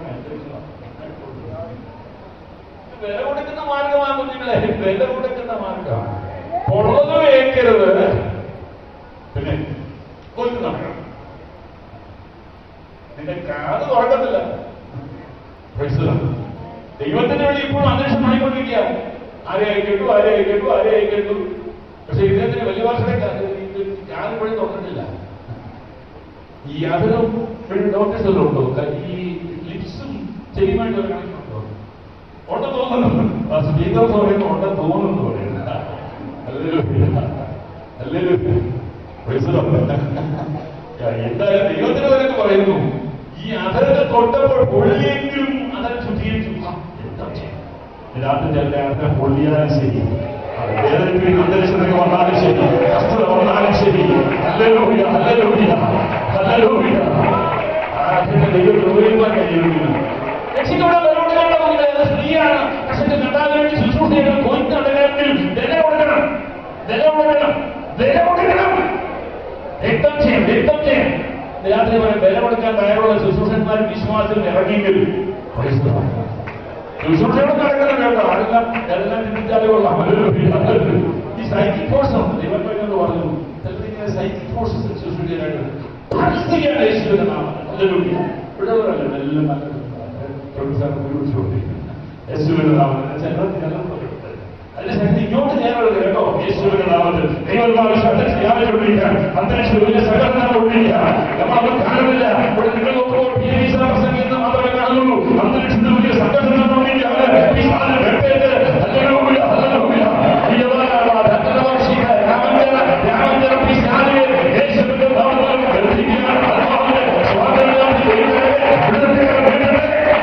വില കൊടുക്കുന്ന മാർഗമാണ് കുഞ്ഞുങ്ങളെ വില കൊടുക്കുന്ന മാർഗമാണ് പൊള്ളത് വേക്കരുത് പിന്നെ കൊല്ലു നടക്കണം നിന്റെ കാത് തുറക്കത്തില്ല Praise the Lord. ദൈവത്തിന്റെ വേണ്ടി ഇപ്പോഴും അന്വേഷണം ആയിക്കൊണ്ടിരിക്കുക ആരെ അയക്കട്ടു ആരെ അയക്കട്ടു ആരെ അയക്കട്ടു പക്ഷെ ഇദ്ദേഹത്തിന് വലിയ ഭാഷയുടെ ഞാൻ ഇപ്പോഴും തുറന്നിട്ടില്ല ഈ യാതൊരു നോട്ടീസ് വല്ലതും ഉണ്ടോ ഈ ലിപ്സും ചെടിയുമായിട്ട് ഒരു കണക്ഷൻ ഉണ്ടോ ഉണ്ട തോന്നുന്നു ആ സ്പീക്കർ പറയുന്നു ഉണ്ട തോന്നുന്നു പറയുന്നത് അല്ലല്ലോ എന്തായാലും ദൈവത്തിന് അവരൊക്കെ പറയുന്നു ഈ അതരത്തെ തൊട്ടപ്പോൾ പൊള്ളിയെങ്കിലും അതര ശുദ്ധീകരിച്ചു ആ, എന്താ ചെയ്യാ? രാത്രി ചില അതര പൊള്ളിയാലും ശരി വേദനയ്ക്ക് അന്തരീക്ഷത്തിൽ വന്നാലും ശരി കഷ്ടത വന്നാലും ശരി ഹല്ലേലൂയ ഹല്ലേലൂയ ഹല്ലേലൂയ ആ അതിന്റെ ദൈവം ഉപയോഗിക്കാൻ കഴിയുന്നില്ല രക്ഷിക്കപ്പെടാൻ അത് സ്ത്രീയാണ് പക്ഷെ കണ്ടാൽ വേണ്ടി ശുശ്രൂഷ ചെയ്യണം കൊയ്ത്ത് നടക്കണമെങ്കിൽ വില കൊടുക്കണം വില കൊടുക്കണം വില കൊടുക്കണം രക്തം ചെയ്യും രക്തം ചെയ്യും രാത്രി വരെ വില കൊടുക്കാൻ തയ്യാറുള്ള ശുശ്രൂഷന്മാരും വിശ്വാസത്തിൽ ഇറങ്ങിയെങ്കിൽ praise the Lord. ശുശ്രൂഷയോട് നടക്കണം കേട്ടോ അതെല്ലാം എല്ലാം ചിന്തിച്ചാലേ കൊള്ളാം ഈ സൈക്കിക് ഫോഴ്സ് ഉണ്ട് ദൈവം എന്ന് പറഞ്ഞു ചിലപ്പോൾ സൈക്കിക് ഫോഴ്സസ് ശുശ്രൂഷയായിട്ട് പരിസ്ഥിതിയാണ് യേശുവിന്റെ നാമം ഹല്ലേലൂയ. ഇവിടെയുള്ളവരല്ല എല്ലാം നല്ല പ്രൊഫസർ യേശുവിന്റെ നാമത്തിൽ ചിലർ അതിന്റെ ശക്തി ഇങ്ങോട്ട് ഞാനുള്ളത് കേട്ടോ യേശുവിന്റെ നാമത്തിൽ ദൈവത്തിനുള്ള ശക്തി വ്യാപിച്ചുകൊണ്ടിരിക്കാൻ അന്തരീക്ഷം വലിയ സകലനം കൊണ്ടിരിക്കുക നമ്മളത് കാണുന്നില്ല ഇവിടെ നിങ്ങൾ നോക്കുമ്പോൾ പി വി സാർ പ്രസംഗിക്കുന്നത് മാത്രമേ കാണുള്ളൂ അന്തരീക്ഷത്തിൽ വലിയ സംഘടന കൊണ്ടിരിക്കുകയാണ് ഈ സാധനം വെട്ടേറ്റ് ഹല്ലേലൂയ, ഹല്ലേലൂയ. പ്രിയവാനായ ധന്യവാസിക രാമചന്ദ്ര രാമചന്ദ്ര പി സാരിയെ യേശുവിന്റെ നാമത്തിൽ ബന്ധിക്കുകയാണ് ആത്മാവിനെ സ്വാതന്ത്ര്യം ദൈവമേ, വിടുതൽ വിടുതൽ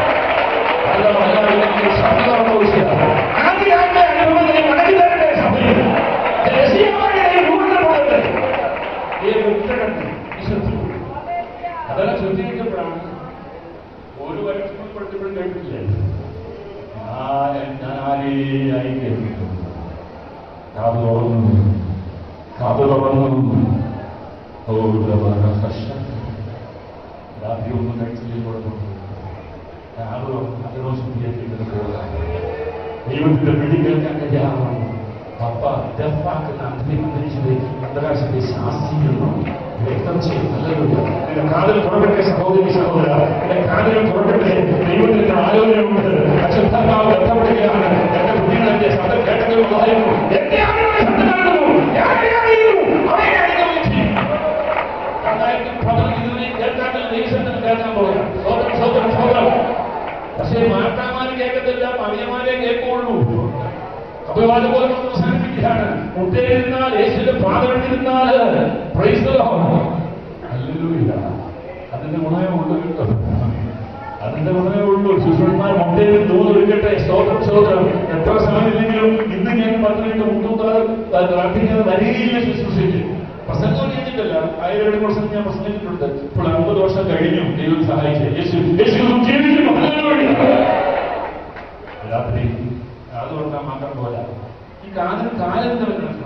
അതെല്ലാം ശ്രദ്ധിക്കപ്പോഴാണ് ഒരു വർഷം പഠിച്ചപ്പോഴും കേട്ടില്ലേ ഞാൻ ഞാൻ ആരെയായി കേൾക്കുന്നു കാത് തുറന്നു കാത് തുറന്നു ഓ കഷ്ടം രാത്രി ഒന്നും കഴിച്ചില്ലേ കൊടുക്കുന്നു ആരോ അതിനോ ശുദ്ധിയാക്കിയിട്ട് പോകാം ദൈവത്തിന്റെ വിളി കേൾക്കാൻ കഴിയാറാണ് പപ്പ ഡെഫാക്കുന്ന അന്തരീക്ഷത്തെ അന്തരാശത്തെ ശാസിക്കുന്നു വ്യക്തം ചെയ്യും നല്ലതുണ്ട് നിന്റെ കാതിൽ തുറക്കട്ടെ സഹോദരി സഹോദര നിന്റെ കാതിൽ തുറക്കട്ടെ ദൈവത്തിന്റെ ആലോചനയുണ്ട് അശുദ്ധാത്മാവ് ബന്ധപ്പെടുകയാണ് എന്റെ കുഞ്ഞുങ്ങളെ ശബ്ദം കേട്ടെങ്കിലും പറയുന്നു എന്റെ ആളുകളുടെ ശബ്ദം കേൾക്കുന്നു ഞാൻ അറിയുന്നു അവരെ അറിയുന്നു രണ്ടായിരത്തി പതിനഞ്ചിൽ കേൾക്കാത്ത ദേശത്തിന് കേൾക്കാൻ പോകാം സോദരം സോദരം സോദരം പക്ഷേ മാതാമാര് കേൾക്കത്തില്ല മറിയമാരെ കേൾക്കുള്ളൂ അപ്പൊ അതുപോലെ അവസാനിപ്പിക്കുകയാണ് മുട്ടയിരുന്നാൽ യേശുവിന്റെ പാതമെടുത്തിരുന്നാൽ പ്രൈസ് the Lord. Hallelujah. അതിന്റെ ഗുണമേ ഉള്ളൂ കേട്ടോ അതിന്റെ ഗുണമേ ഉള്ളൂ ശുശ്രൂഷന്മാർ മുട്ടയിൽ തോന്നൊരുക്കട്ടെ സ്തോത്രം സ്തോത്രം എത്ര സമയമില്ലെങ്കിലും ഇന്ന് ഞാൻ പത്ത് മിനിറ്റ് മുട്ടൂത്താറ് പ്രാർത്ഥിക്കുന്നത് വരികയില്ല ശുശ്രൂഷയ്ക്ക് പ്രസംഗം ചെയ്തിട്ടില്ല ആയിരം രണ്ട് പ്രസംഗം ഞാൻ പ്രസംഗിച്ചിട്ടുണ്ട് ഇപ്പോൾ അമ്പത് വർഷം കഴിഞ്ഞു ദൈവം സഹായിച്ചു യേശു യേശു ജീവിക്കുന്നു Hallelujah. രാത്രി കാത് കൊടുക്കാൻ മാത്രം പോരാ ഈ കാതിന് കാലം കണക്കുണ്ടോ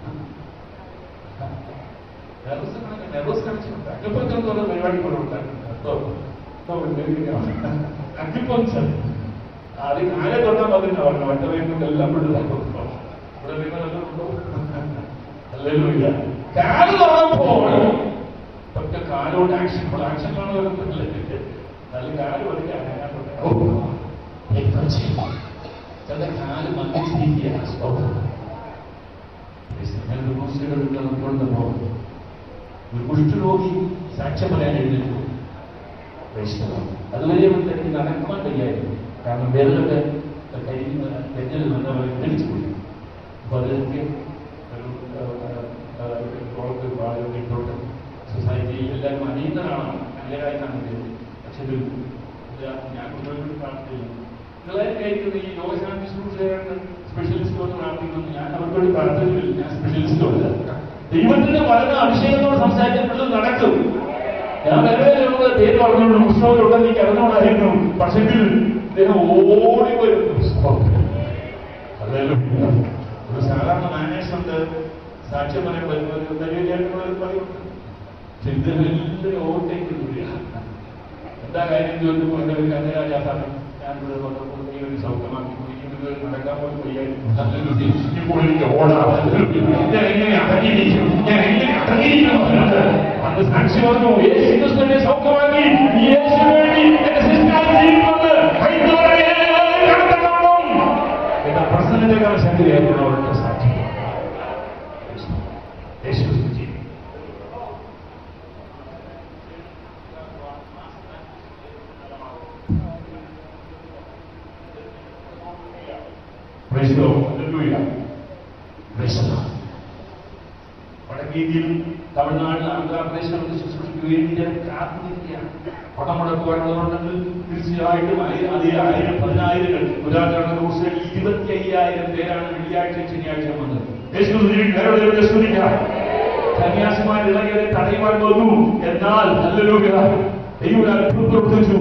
നെർവസ് കണക്ഷനുണ്ട് അഗ്നിപ്പഞ്ചർ എന്ന് പറയുന്ന പരിപാടി കൊണ്ട് ഉണ്ടാക്കുന്നുണ്ട് അഗ്നിപ്പഞ്ചർ അത് കാലെ തൊട്ടാൽ മതി എന്നാ പറഞ്ഞു മറ്റേ വീട്ടിൽ എല്ലാം പിടിച്ചു ഇവിടെ നിങ്ങളെല്ലാം ഉണ്ടോ അല്ലല്ലോ കാല് തുറന്നപ്പോൾ ഒറ്റ കാലോട് ആക്ഷൻ ആക്ഷൻ കാണുന്നില്ല നല്ല കാല് പഠിക്കാൻ ചില കാല് മന്ദിച്ചിരിക്കുകയാണ് കൊണ്ടുപോ ഒരു കുഷ്ഠരോഗി സാക്ഷ്യം പറയാൻ എഴുന്നേറ്റു വൈഷ്ണവം അതുവരെ എനിക്ക് നടക്കുവാൻ കഴിയായിരുന്നു കാരണം വേദനൊക്കെ കഴിയുന്ന തെഞ്ഞൽ വന്നവരെ മേടിച്ചു പോയി അപ്പൊ അതെനിക്ക് ഒരു പ്രോഡക്റ്റ് പാടുന്നോട്ട് സൊസൈറ്റി എല്ലാവരും അനീതനാണ് നല്ലതായിട്ടാണ് പക്ഷെ ഒരു ഞാൻ കൊണ്ടുപോയി പ്രാർത്ഥിക്കുന്നു നിങ്ങളെ കഴിക്കുന്ന ഈ ലോകശാന്തി ശുശ്രൂഷയുടെ സ്പെഷ്യലിസ്റ്റോട് പ്രാർത്ഥിക്കുന്നു ഞാൻ അവർക്കോട് പ്രാർത്ഥനയില്ല ഞാൻ സ്പെഷ്യലിസ്റ്റോട് ദൈവത്തിന്റെ പല അഭിഷേകത്തോട് സംസാരിച്ചിട്ടുള്ളത് നടക്കും ഞാൻ വെറുതെ നമ്മുടെ പേര് പറഞ്ഞോളൂ പുസ്തകത്തിലുണ്ട് എനിക്ക് അറിഞ്ഞോളായിരുന്നു പക്ഷെങ്കിൽ ഇദ്ദേഹം ഓടി വരുന്നു അതല്ലോ ഒരു സാധാരണ മാനേജ്മെന്റ് സാക്ഷ്യം പറയാൻ വരുന്ന ഒരു ധൈര്യമായിട്ടുള്ള ഒരു പണിയുണ്ട് പക്ഷെ ഇത് വലിയൊരു ഓവർടേക്ക് വരിക എന്താ കാര്യം ചോദിച്ചപ്പോൾ എന്റെ ഒരു കഥരാജാസാണ് ഞാൻ ഇവിടെ വന്നപ്പോൾ നീ ഒരു സൗഖ്യമാക്കി കുടിക്കുന്നത് നടക്കാൻ പോലും വയ്യായിരുന്നു ഇപ്പോൾ എനിക്ക് ഓടാം ഞാൻ എങ്ങനെ അടങ്ങിയിരിക്കും ഞാൻ എങ്ങനെ അടങ്ങിയിരിക്കണം അന്ന് സാക്ഷി പറഞ്ഞു യേശു ക്രിസ്തുവിനെ സൗഖ്യമാക്കി യേശു വേണ്ടി എന്റെ സിസ്റ്റർ ജീവിക്കുന്നത് ഹൈന്ദവരെ നടത്തണം എന്ന പ്രസന്നതേക്കാൾ ശക്തിയായിരുന്നു അവരുടെ സാക്ഷി യേശു ക്രിസ്തു ജീവിക്കും Praise the Lord. Hallelujah. Praise the Lord. വടക്കേന്ത്യയിൽ Tamil Nadu ആന്ധ്രാപ്രദേശിലൊക്കെ ശുശ്രൂഷയ്ക്ക് വേണ്ടി ഞാൻ കാത്തിരിക്കുകയാണ് പടമുടക്കുവാനുള്ളതുണ്ടെങ്കിൽ തീർച്ചയായിട്ടും ആയി- അത് ആയിരം പതിനായിരങ്ങൾ ഉദാഹരണ ദിവസം ഇരുപത്തി അയ്യായിരം പേരാണ് വെള്ളിയാഴ്ച ശനിയാഴ്ച വന്നത് യേശു സ്തുതിക്കും, കരയോടെ ദൈവത്തെ സ്തുതിക്കാം. സന്യാസിമാർ ഇളകിയവരെ തടയുവാൻ വന്നു എന്നാൽ ഹല്ലേലൂയ ദൈവം ഒരു അത്ഭുതം പ്രവർത്തിച്ചു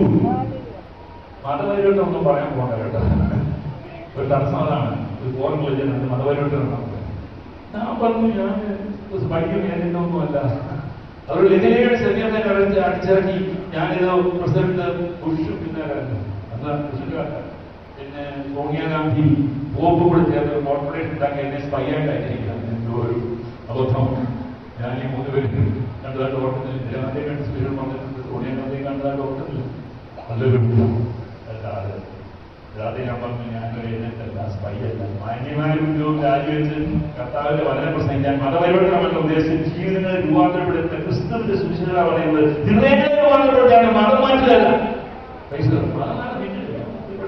മതപരിവർത്തനം പറയാൻ പോകണ്ട കേട്ടോ ഒരു തടസ്സം അതാണ് ഒരു ഫോറൻ വിളിച്ചിട്ടുണ്ട് മതപരിവർത്തനം ഞാൻ പറഞ്ഞു ഞാൻ പഠിക്കും ഞാനിതൊന്നുമല്ല അവർ ലഹരിയുടെ ശരീരത്തെ കടച്ച് അടിച്ചിറക്കി ഞാനിത് പ്രസിഡന്റ് ബുഷ് പിന്നെ അന്ന് ബുഷിന്റെ പിന്നെ സോണിയാഗാന്ധി പോപ്പ് കൂടെ ചേർന്ന് ഒരു കോർപ്പറേഷൻ ഉണ്ടാക്കി എന്നെ സ്പൈ ആയിട്ടായിരിക്കണം എന്തോ ഒരു അബദ്ധം ഞാൻ ഈ മൂന്ന് പേര് കണ്ടതായിട്ട് ഓർക്കുന്നില്ല ഇന്ദിരാഗാന്ധിയെ കണ്ട് സ്പീഡ് പറഞ്ഞിട്ടുണ്ട് സോണിയാഗാന്ധിയെ കണ്ടതായിട്ട് ഓർക്കുന്നില്ല നല്ലൊരു അല്ലാതെ അല്ലാതെ ഞാൻ പറഞ്ഞു ഞാനൊരു എഴുന്നേറ്റല്ല സ്പൈ അല്ല മാന്യമായ ഉദ്യോഗം രാജിവെച്ച് കർത്താവിന്റെ വചനം പ്രസംഗിക്കാൻ മതപരിവർത്തനമെന്ന ഉദ്ദേശിച്ച് ജീവിതങ്ങളെ രൂപാന്തരപ്പെടുത്ത ക്രിസ്തുവിന്റെ സുവിശേഷത പറയുന്നത് ഹൃദയങ്ങളെ രൂപാന്തരപ്പെടുകയാണ് മതം മാറ്റുകയല്ല Praise the Lord. മതമാണ് പിന്നിൽ.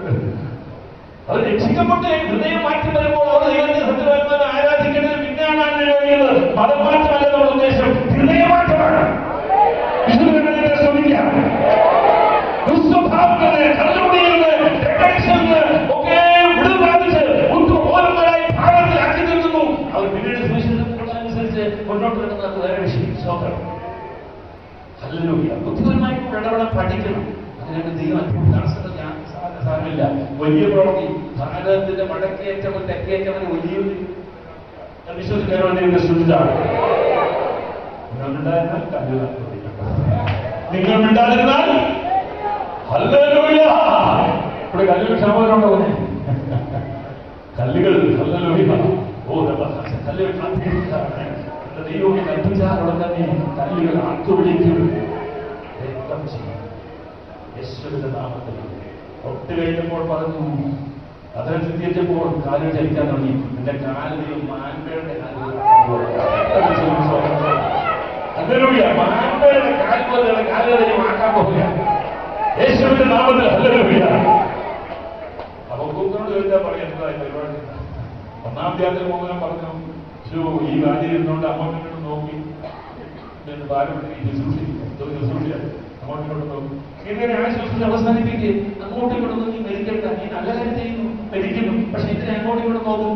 അത് രക്ഷിക്കപ്പെട്ട് ഹൃദയം മാറ്റി വരുമ്പോൾ അവർ ദൈവത്തെ സത്യവാന്മാരെ ആരാധിക്കുന്നത് പിന്നെയാണ് കഴിയുന്നത് മതം മാറ്റമല്ല നമ്മുടെ ഉദ്ദേശം ഹൃദയമാറ്റമാണ് വിശുദ്ധ ശ്രമിക്കാം ദുസ്വഭാവങ്ങള് കള്ളുകുടികള് ടെൻഷനുകള് ഒക്കെ വിടുതൽ പ്രാപിച്ച് ഉത്തമോഹന്മാരായി ഭാരതത്തിലാക്കി തീർക്കുന്നു അവർ പിന്നീട് സുവിശേഷത്തിനനുസരിച്ച് മുന്നോട്ട് വരുന്നത് വേറെ വിഷയം സ്വന്തം ഹല്ലേലൂയ ബുദ്ധിപരമായിട്ട് ഇടപെടാൻ പഠിക്കണം അതിനാണ് ദൈവം അത്ഭുതം ഞാൻ സാധനമില്ല വലിയ പ്രവൃത്തി ഭാരതത്തിന്റെ വടക്കേറ്റവും തെക്കേറ്റവും വലിയൊരു വിശ്വസിക്കാനുള്ള ദൈവത്തെ ശ്രദ്ധിച്ചാണ് നിങ്ങളുണ്ടായിരുന്നാൽ കല്ലുകൾ നിങ്ങൾ മിണ്ടാതിരുന്നാൽ ഹല്ലേലൂയ ഇവിടെ കല്ലുകൾ ക്ഷാമമുണ്ടോ പോലെ കല്ലുകൾ ഹല്ലേലൂയ ഓ ദൈവ, കല്ലുകൾ കാത്തിരിക്കുകയാണ്. എന്റെ ദൈവം കൽപ്പിച്ചാലുള്ള തന്നെ കല്ലുകൾ ആർത്തുവിളിക്കും രക്തം ചെയ്യും യേശുവിന്റെ നാമത്തിൽ ഒട്ട് കഴിഞ്ഞപ്പോൾ പറഞ്ഞു അതിനെ ചിന്തിച്ചപ്പോൾ കാലുകൾ ചലിക്കാൻ തുടങ്ങി എന്റെ കാലിൽ മാൻപേരുടെ ഹല്ലേലൂയ മാൻപേരുടെ കാൽ പോലെയുള്ള കാലുകളെ മാറ്റാൻ പോവുക യേശുവിന്റെ നാമത്തിൽ ഹല്ലേലൂയ അപ്പൊ കൂത്തോട് ചോദിച്ചാൽ പറയുന്നതായി പരിപാടി ഒന്നാം ധ്യാനത്തിൽ മോഹനം പറഞ്ഞു ശോ, ഈ കാര്യം ഇരുന്നുകൊണ്ട് അങ്ങോട്ടും ഇങ്ങോട്ടും നോക്കി എന്നിട്ട് പാരമ്പര്യ ശുശ്രൂഷിക്കും ശുശ്രൂഷ അങ്ങോട്ടും ഇങ്ങോട്ടും നോക്കും ഇങ്ങനെ ആ ശുശ്രൂഷ അവസാനിപ്പിക്കുക അങ്ങോട്ടും ഇങ്ങോട്ടും നോക്കി മരിക്കണ്ട നീ നല്ല കാര്യം ചെയ്യുന്നു മരിക്കുന്നു പക്ഷെ ഇതിനെ അങ്ങോട്ടും ഇങ്ങോട്ടും നോക്കും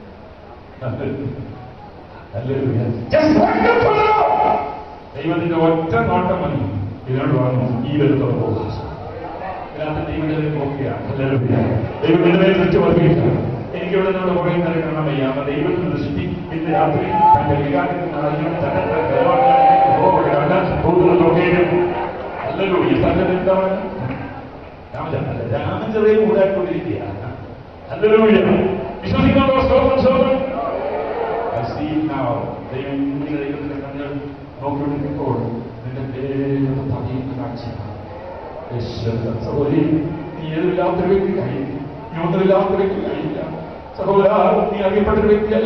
ഹല്ലേലൂയ. Just wonderful. ദൈവത്തിന്റെ ഒറ്റ നോട്ടം മതി ഇതിനോട് പറഞ്ഞു ഈ വരുത്തോളം പോകുക ഇതിനകത്ത് ദൈവത്തെ നോക്കുകയാണ് ഹല്ലേലൂയ. ദൈവത്തിന്റെ മേൽ ദൃഷ്ടി വർദ്ധിക്കുക എനിക്ക് ഇവിടെ നിന്നോട് കുറേ നേരം കാണാൻ വയ്യ അപ്പൊ ദൈവത്തിന്റെ ദൃഷ്ടി ഇന്ന് രാത്രി തന്റെ വികാരത്തിൽ നിറഞ്ഞു തന്നെ നോക്കുകയും ഹല്ലേലൂയ. ഈ സംഗതി എന്താണ് രാമചന്ദ്രൻ അല്ല രാമചന്ദ്രയെ കൂടാക്കൊണ്ടിരിക്കുകയാണ് ഹല്ലേലൂയ വിശ്വസിക്കുന്നുണ്ടോ സ്തോത്രം സ്തോത്രം I see now ദൈവം ഇങ്ങനെ ദൈവത്തിന്റെ കണ്ണുകൾ നോക്കിക്കൊണ്ടിരിക്കുമ്പോൾ നിന്റെ പേര് പതിയുന്ന കാഴ്ചയാണ് യേശുവേ, സഹോദരി നീ ഏതുമില്ലാത്ത ഒരു വ്യക്തിയായി നീ ഒന്നുമില്ലാത്ത ഒരു വ്യക്തിയായില്ല സഹോദര നീ അറിയപ്പെട്ട ഒരു വ്യക്തിയല്ല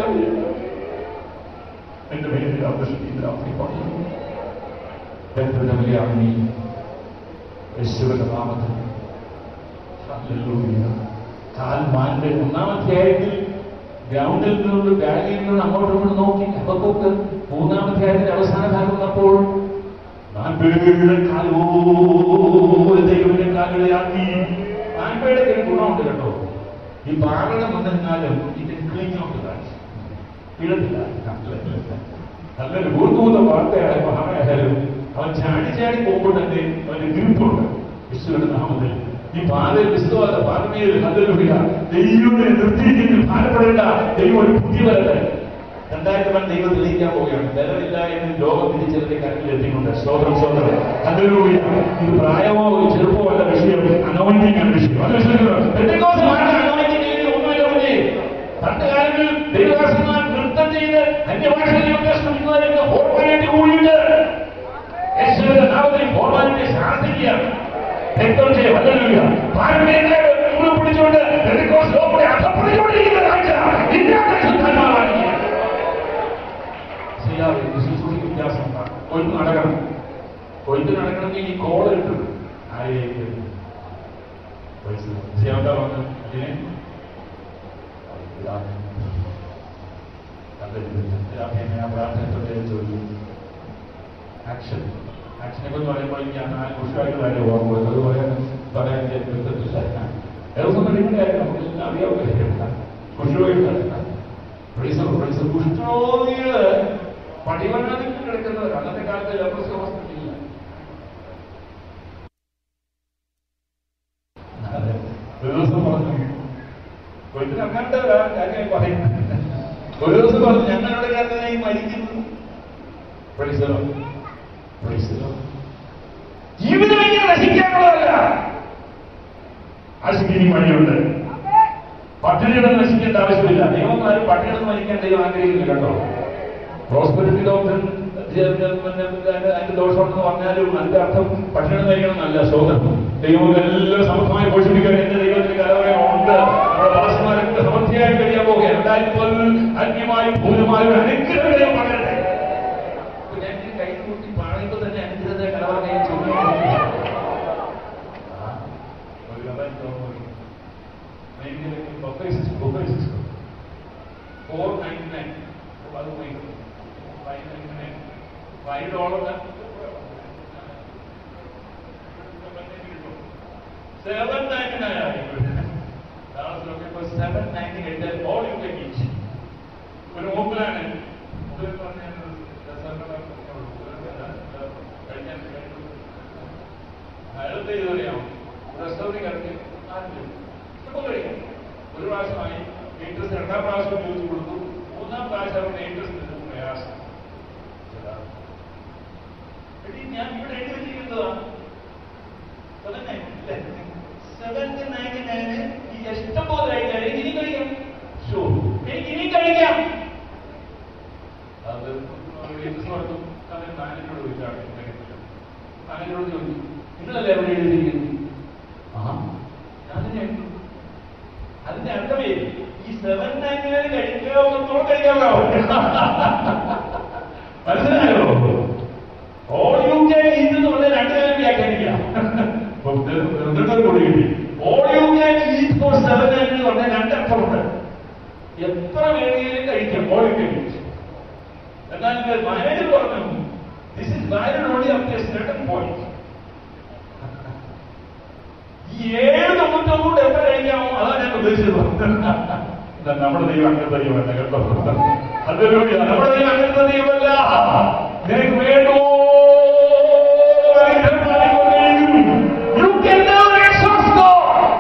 എന്റെ പേരിൽ രാത്രി പറയുന്നു ബന്ധുരമലയാണ് നീ യേശുവിന്റെ നാമത്തിൽ ഹല്ലേലൂയ. കാൽമാന്റെ ഒന്നാമധ്യായത്തിൽ ഗ്രൗണ്ടിൽ നിന്നുകൊണ്ട് ബാഗിൽ നിന്ന് അങ്ങോട്ടും ഇങ്ങോട്ടും നോക്കി അപ്പൊക്കെ മൂന്നാമധ്യായത്തിന്റെ അവസാന ഭാഗം വന്നപ്പോൾ മാൻപേയുടെ കാലോട് ദൈവത്തിന്റെ കാലുകളാക്കി മാൻപേയുടെ ഒരു ഗുണമുണ്ട് കേട്ടോ ഈ പാറയുടെ വന്നിരുന്നാലും ഇത് കഴിഞ്ഞോട്ട് കാണിച്ചു ഇടത്തില്ല നല്ലൊരു ഊർത്തൂത്ത വാർത്തയാണ് മഹാനായാലും അവൻ ചാടി ചാടി പോകുമ്പോൾ തന്നെ അവന് ഗ്രിപ്പുണ്ട് വിശ്വയുടെ നാമത്തിൽ ഈ പാതയിൽ വിശ്വാസ പാതമേൽ ഹല്ലേലൂയ ദൈവത്തെ നിർത്തിയിരിക്കുന്ന ഭാരപ്പെടേണ്ട ദൈവം ഒരു പുതിയ വരട്ടെ രണ്ടായിരത്തി വൻ ദൈവം തെളിയിക്കാൻ പോവുകയാണ് ബലമില്ല എന്ന് ലോകം തിരിച്ചറിഞ്ഞ കാര്യത്തിൽ എത്തിക്കൊണ്ട് സ്തോത്രം സ്തോത്രം ഹല്ലേലൂയ ഇത് പ്രായമോ ഒരു ചെറുപ്പമോ അല്ല വിഷയം അനോയിന്റിംഗ് ആണ് വിഷയം അത് വിശ്വസിക്കുന്നു പെന്തക്കോസ്തുമാരുടെ anointing ൽ ഒന്നുമില്ല കുഞ്ഞേ. പണ്ട് കാലങ്ങളിൽ ദൈവദാസന്മാർ നൃത്തം ചെയ്ത് അന്യഭാഷയിലൊക്കെ ശ്രമിക്കുന്നവരൊക്കെ ഫോർമാലിറ്റി കൂടിയിട്ട് യേശുവിന്റെ നാമത്തിൽ ഫോർമാലിറ്റി സാധിക്കുകയാണ് രക്തം ചെയ്യ വല്ലല്ല പാരമ്പര്യങ്ങളെ മുഴുവൻ പിടിച്ചുകൊണ്ട് പെന്തക്കോസ്ത് ലോകത്തെ അധപ്പതിച്ചുകൊണ്ടിരിക്കുന്ന കാഴ്ച ഇല്ലാത്ത ശുദ്ധന്മാരാണ് ചെയ്യാതെ ശുശ്രൂഷയ്ക്ക് വ്യത്യാസം ഉണ്ടാകും കൊയ്ത്ത് നടക്കണം കൊയ്ത്ത് നടക്കണമെങ്കിൽ ഈ കോള് കിട്ടും ആരെയും ചെയ്യാൻ വന്ന് അതിനെ ആക്ഷൻ ആക്ഷനെ കുറിച്ച് പറയുമ്പോൾ എനിക്ക് ആ നാല് പുരുഷമായിട്ട് കാര്യം ഓർമ്മ വരുന്നത് അത് പറയാൻ പറയാൻ ഞാൻ ബന്ധത്തില്ല ദിവസം കഴിയുമ്പോൾ നമുക്ക് അറിയാവുന്ന കുഷ്ഠരോഗികളല്ല കുഷ്ഠരോഗികള് പടിവണ്ണത്തിൽ കിടക്കുന്നവർ അന്നത്തെ കാലത്ത് ലെപ്രസി ഹോസ്പിറ്റലില്ല അതെ. ഒരു ദിവസം പറഞ്ഞു കൊയ്ത്തിന് അങ്ങനത്തെ കാര്യം പറയുന്നത് ഒരു ദിവസം പറഞ്ഞു ഞങ്ങളുടെ കാലത്തിനായി മരിക്കുന്നു Praise the Lord. Praise the Lord. ജീവിതം ഇങ്ങനെ നശിക്കാനുള്ളതല്ല നശിക്കുന്ന വഴിയുണ്ട് പട്ടിണിയുടെ നശിക്കേണ്ട ആവശ്യമില്ല ദൈവം ആരും പട്ടിണിയുടെ മരിക്കാൻ ദൈവം ആഗ്രഹിക്കുന്നില്ല കേട്ടോ പ്രോസ്പെരിറ്റി ഡോക്ടർ അതിന്റെ ദോഷമുണ്ടെന്ന് പറഞ്ഞാലും അതിന്റെ അർത്ഥം പട്ടിണി മരിക്കണം നല്ല ശോകം ദൈവം എല്ലാം സമർത്ഥമായി പോഷിപ്പിക്കാൻ എന്റെ ദൈവത്തിന് കലവറ ഉണ്ട് നമ്മുടെ ദാസന്മാരൊക്കെ സമൃദ്ധിയായി കഴിയാൻ പോകുകയാണ് രണ്ടായിരത്തി അന്യമായും ഭൂതമായും അനുഗ്രഹം ദൈവം പകരട്ടെ അപ്പൊ ഞാൻ ഇങ്ങനെ കൈ കൂട്ടി പറയുമ്പോൾ തന്നെ അനുഗ്രഹത്തെ കലവറ കൈ ഒരു കഥ എനിക്ക് ഓർമ്മ വരും. അമേരിക്കയിലേക്ക് buffet system buffet system four ninety nine അത് പോയി five ninety nine five dollar seven ninety nine ആയി seven ninety eight all you can eat ഒരു മൂപ്പിലാണ് മൂപ്പിൽ പറഞ്ഞ അയാളത്തെ ഇത് പറയാം റെസ്റ്റോറൻറ്റ് കിടക്കി ഇപ്പൊ കഴിയും ഒരു പ്രാവശ്യമായി ഇൻട്രസ്റ്റ് രണ്ടാം പ്രാവശ്യം ചോദിച്ചു കൊടുത്തു മൂന്നാം പ്രാവശ്യം അവരുടെ ഇൻട്രസ്റ്റ് പ്രയാസം എടീ, ഞാൻ ഇവിടെ എഴുതി വെച്ചിരിക്കുന്നതാണ് സെവൻത് നയൻറ്റി നയന് ഈ ഇഷ്ടം പോലെ കഴിക്കാൻ എനിക്ക് ഇനി കഴിക്കാം ഷോ എനിക്ക് ഇനി കഴിക്കാം അത് ഇൻട്രസ്റ്റ് കൊടുത്തു അവൻ മാനേജറോട് ചോദിച്ചാണ് മാനേജറോട് ചോദിച്ചു നിങ്ങളല്ലേ എവിടെ എഴുതിയിരിക്കുന്നത് ആ ഞാൻ തന്നെ എഴുതി അതിന്റെ അർത്ഥമേ ഈ സെവൻ നയൻറ്റി നയൻ കഴിക്കാവുന്നത്തോളം കഴിക്കാമോ മനസ്സിലായോ ഓൾ യു കെ ഈറ്റ് എന്ന് പറഞ്ഞാൽ രണ്ട് കാര്യം വ്യാഖ്യാനിക്കാം രണ്ടെണ്ണം കൂടി കിട്ടി all you can eat for seven nine എന്ന് പറഞ്ഞാൽ രണ്ടർത്ഥമുണ്ട് എത്ര വേണമെങ്കിലും കഴിക്കാം ഓൾ യു കെ ഈറ്റ് എന്നാൽ മാനേജർ പറഞ്ഞു this is valid only up to certain point ഈ ഏഴ് തൊണ്ണൂറ്റൊന്നും കൂടെ എത്ര കഴിക്കാമോ അതാണ് ഞാൻ ഉദ്ദേശിച്ചത് ഇതാ നമ്മുടെ ദൈവം അങ്ങനത്തെ ദൈവമല്ല കേട്ടോ ഹല്ലേലൂയ നമ്മുടെ ദൈവം അങ്ങനത്തെ ദൈവമല്ല നിനക്ക് വേണ്ടോ You can never exhaust God.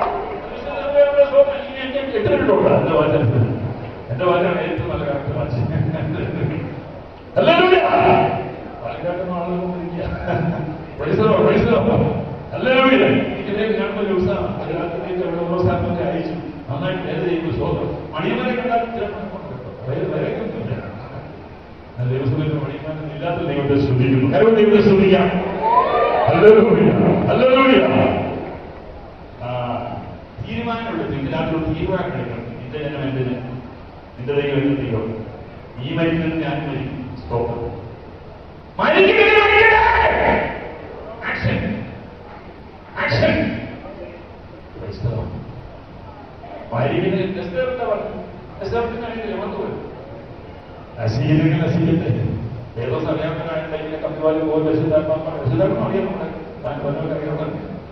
എത്ര കിട്ടുണ്ടോ എന്റെ വാചനത്തിൽ എന്റെ വാചനാണ് ഏറ്റവും നല്ല കറക്റ്റ് വാചന ഹല്ലേലൂയ പാലക്കാട്ടിൽ നിന്ന് ആളുകൾ വന്നിരിക്കുക praise the Lord praise the Lord hallelujah എനിക്കിവരെ കാണുമ്പോൾ ഒരു ഉത്സാഹം അത് കാലത്തേക്ക് അവിടെ ഓരോ സ്ഥലത്തൊക്കെ അയച്ചു നന്നായിട്ട് വേല ചെയ്യുന്നു സ്വന്തം മണിയമ്മനെ കണ്ടാൽ ചിലപ്പോൾ അങ്ങോട്ട് കേട്ടോ. വേറെ വേറെയൊന്നുമില്ല ദൈവസഭയിൽ മണിയമ്മൻ ഇല്ലാത്ത ദൈവത്തെ ശ്രദ്ധിക്കുന്നു കരവ് ദൈവത്തെ ശ്രദ്ധിക്കാം ഹല്ലേലൂയ. ഹല്ലേലൂയ. ആ, തീരുമാനമെടുത്തു ഇതിനകത്തൊരു തീരുമാനം എടുക്കണം നിന്റെ ജനം എന്തിന് നിന്റെ ദൈവം എന്റെ ദൈവം ഈ മരിക്കുന്നത് ഞാൻ മരിക്കും സ്തോത്രം മരിക്കുന്നത് മരിക്കട്ടെ action action Praise the Lord. മരിക്കുന്നത് എസ്തേർ എന്താ പറഞ്ഞു എസ്തേർക്ക് കഴിയില്ല വന്നു വരും നസീലിന് നസീലിന്റെ ഏതോ സമയത്തിനായിട്ട് ഇങ്ങനെ കമ്പിവാലി പോയി രക്ഷിതാത്മാ രക്ഷിതാത്മാ അറിയാം താൻ പറഞ്ഞൊക്കെ അറിയാം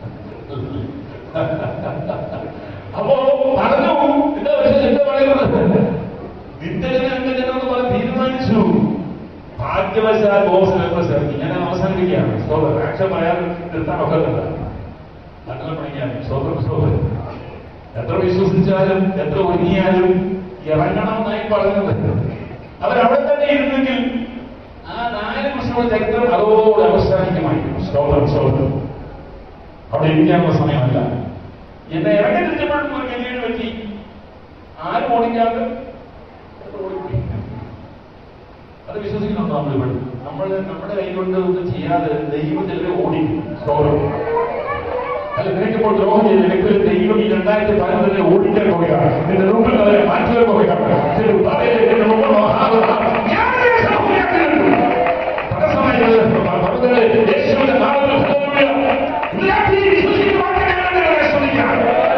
അപ്പോ പറഞ്ഞു എന്താ പക്ഷേ എന്താ പറയുന്നത് നിന്റെ ജനം എന്റെ ജനം എന്ന് പറഞ്ഞ് തീരുമാനിച്ചു ഭാഗ്യവശാൽ ബോസ് എത്ര ഇറങ്ങി ഞാൻ അവസാനിപ്പിക്കുകയാണ് സ്തോത്രം ആക്ഷൻ പറയാൻ നിർത്താൻ ഒക്കത്തില്ല അങ്ങനെ പണിക്കാൻ സ്തോത്രം സ്തോത്രം എത്ര വിശ്വസിച്ചാലും എത്ര ഒരുങ്ങിയാലും ഇറങ്ങണമെന്നായി പറഞ്ഞത് അവരവിടെ തന്നെ ഇരുന്നെങ്കിൽ ആ നാല് വർഷങ്ങളുടെ ചരിത്രം അതോടെ അവസാനിക്കുമായിരുന്നു സ്തോത്രം സ്തോത്രം അവിടെ ഇരിക്കാനുള്ള സമയമല്ല എന്നെ ഇറങ്ങി തിരിച്ചപ്പോഴും ഒരു ഗതികേട് പറ്റി ആരും ഓടിക്കാതെ അത് ഓടിപ്പോയി. അത് വിശ്വസിക്കുന്നുണ്ടോ നമ്മൾ ഇവിടെ നമ്മൾ നമ്മുടെ കൈ കൊണ്ട് ഒന്നും ചെയ്യാതെ ദൈവം ചിലരെ ഓടിക്കും സ്തോത്രം അല്ല നിനക്കിപ്പോൾ ദ്രോഹം ചെയ്ത് നിനക്ക് ദൈവം ഈ രണ്ടായിരത്തി പതിനൊന്നിനെ ഓടിക്കാൻ പോവുകയാണ് നിന്റെ മുമ്പിൽ അവരെ മാറ്റുവാൻ പോവുകയാണ് നിന്റെ തലയിൽ നിന്റെ മുമ്പിൽ മഹാ- ഞാൻ നിന്നെ സൗഖ്യമാക്കുന്നു. തടസ്സമായത് പർവ്വതങ്ങളെ യേശുവിന്റെ നാമത്തിൽ ഹല്ലേലൂയ. എല്ലാവരും ഈ വിശ്വസിക്കുവാൻ ഞാൻ നിങ്ങളെ ശ്രമിക്കാം.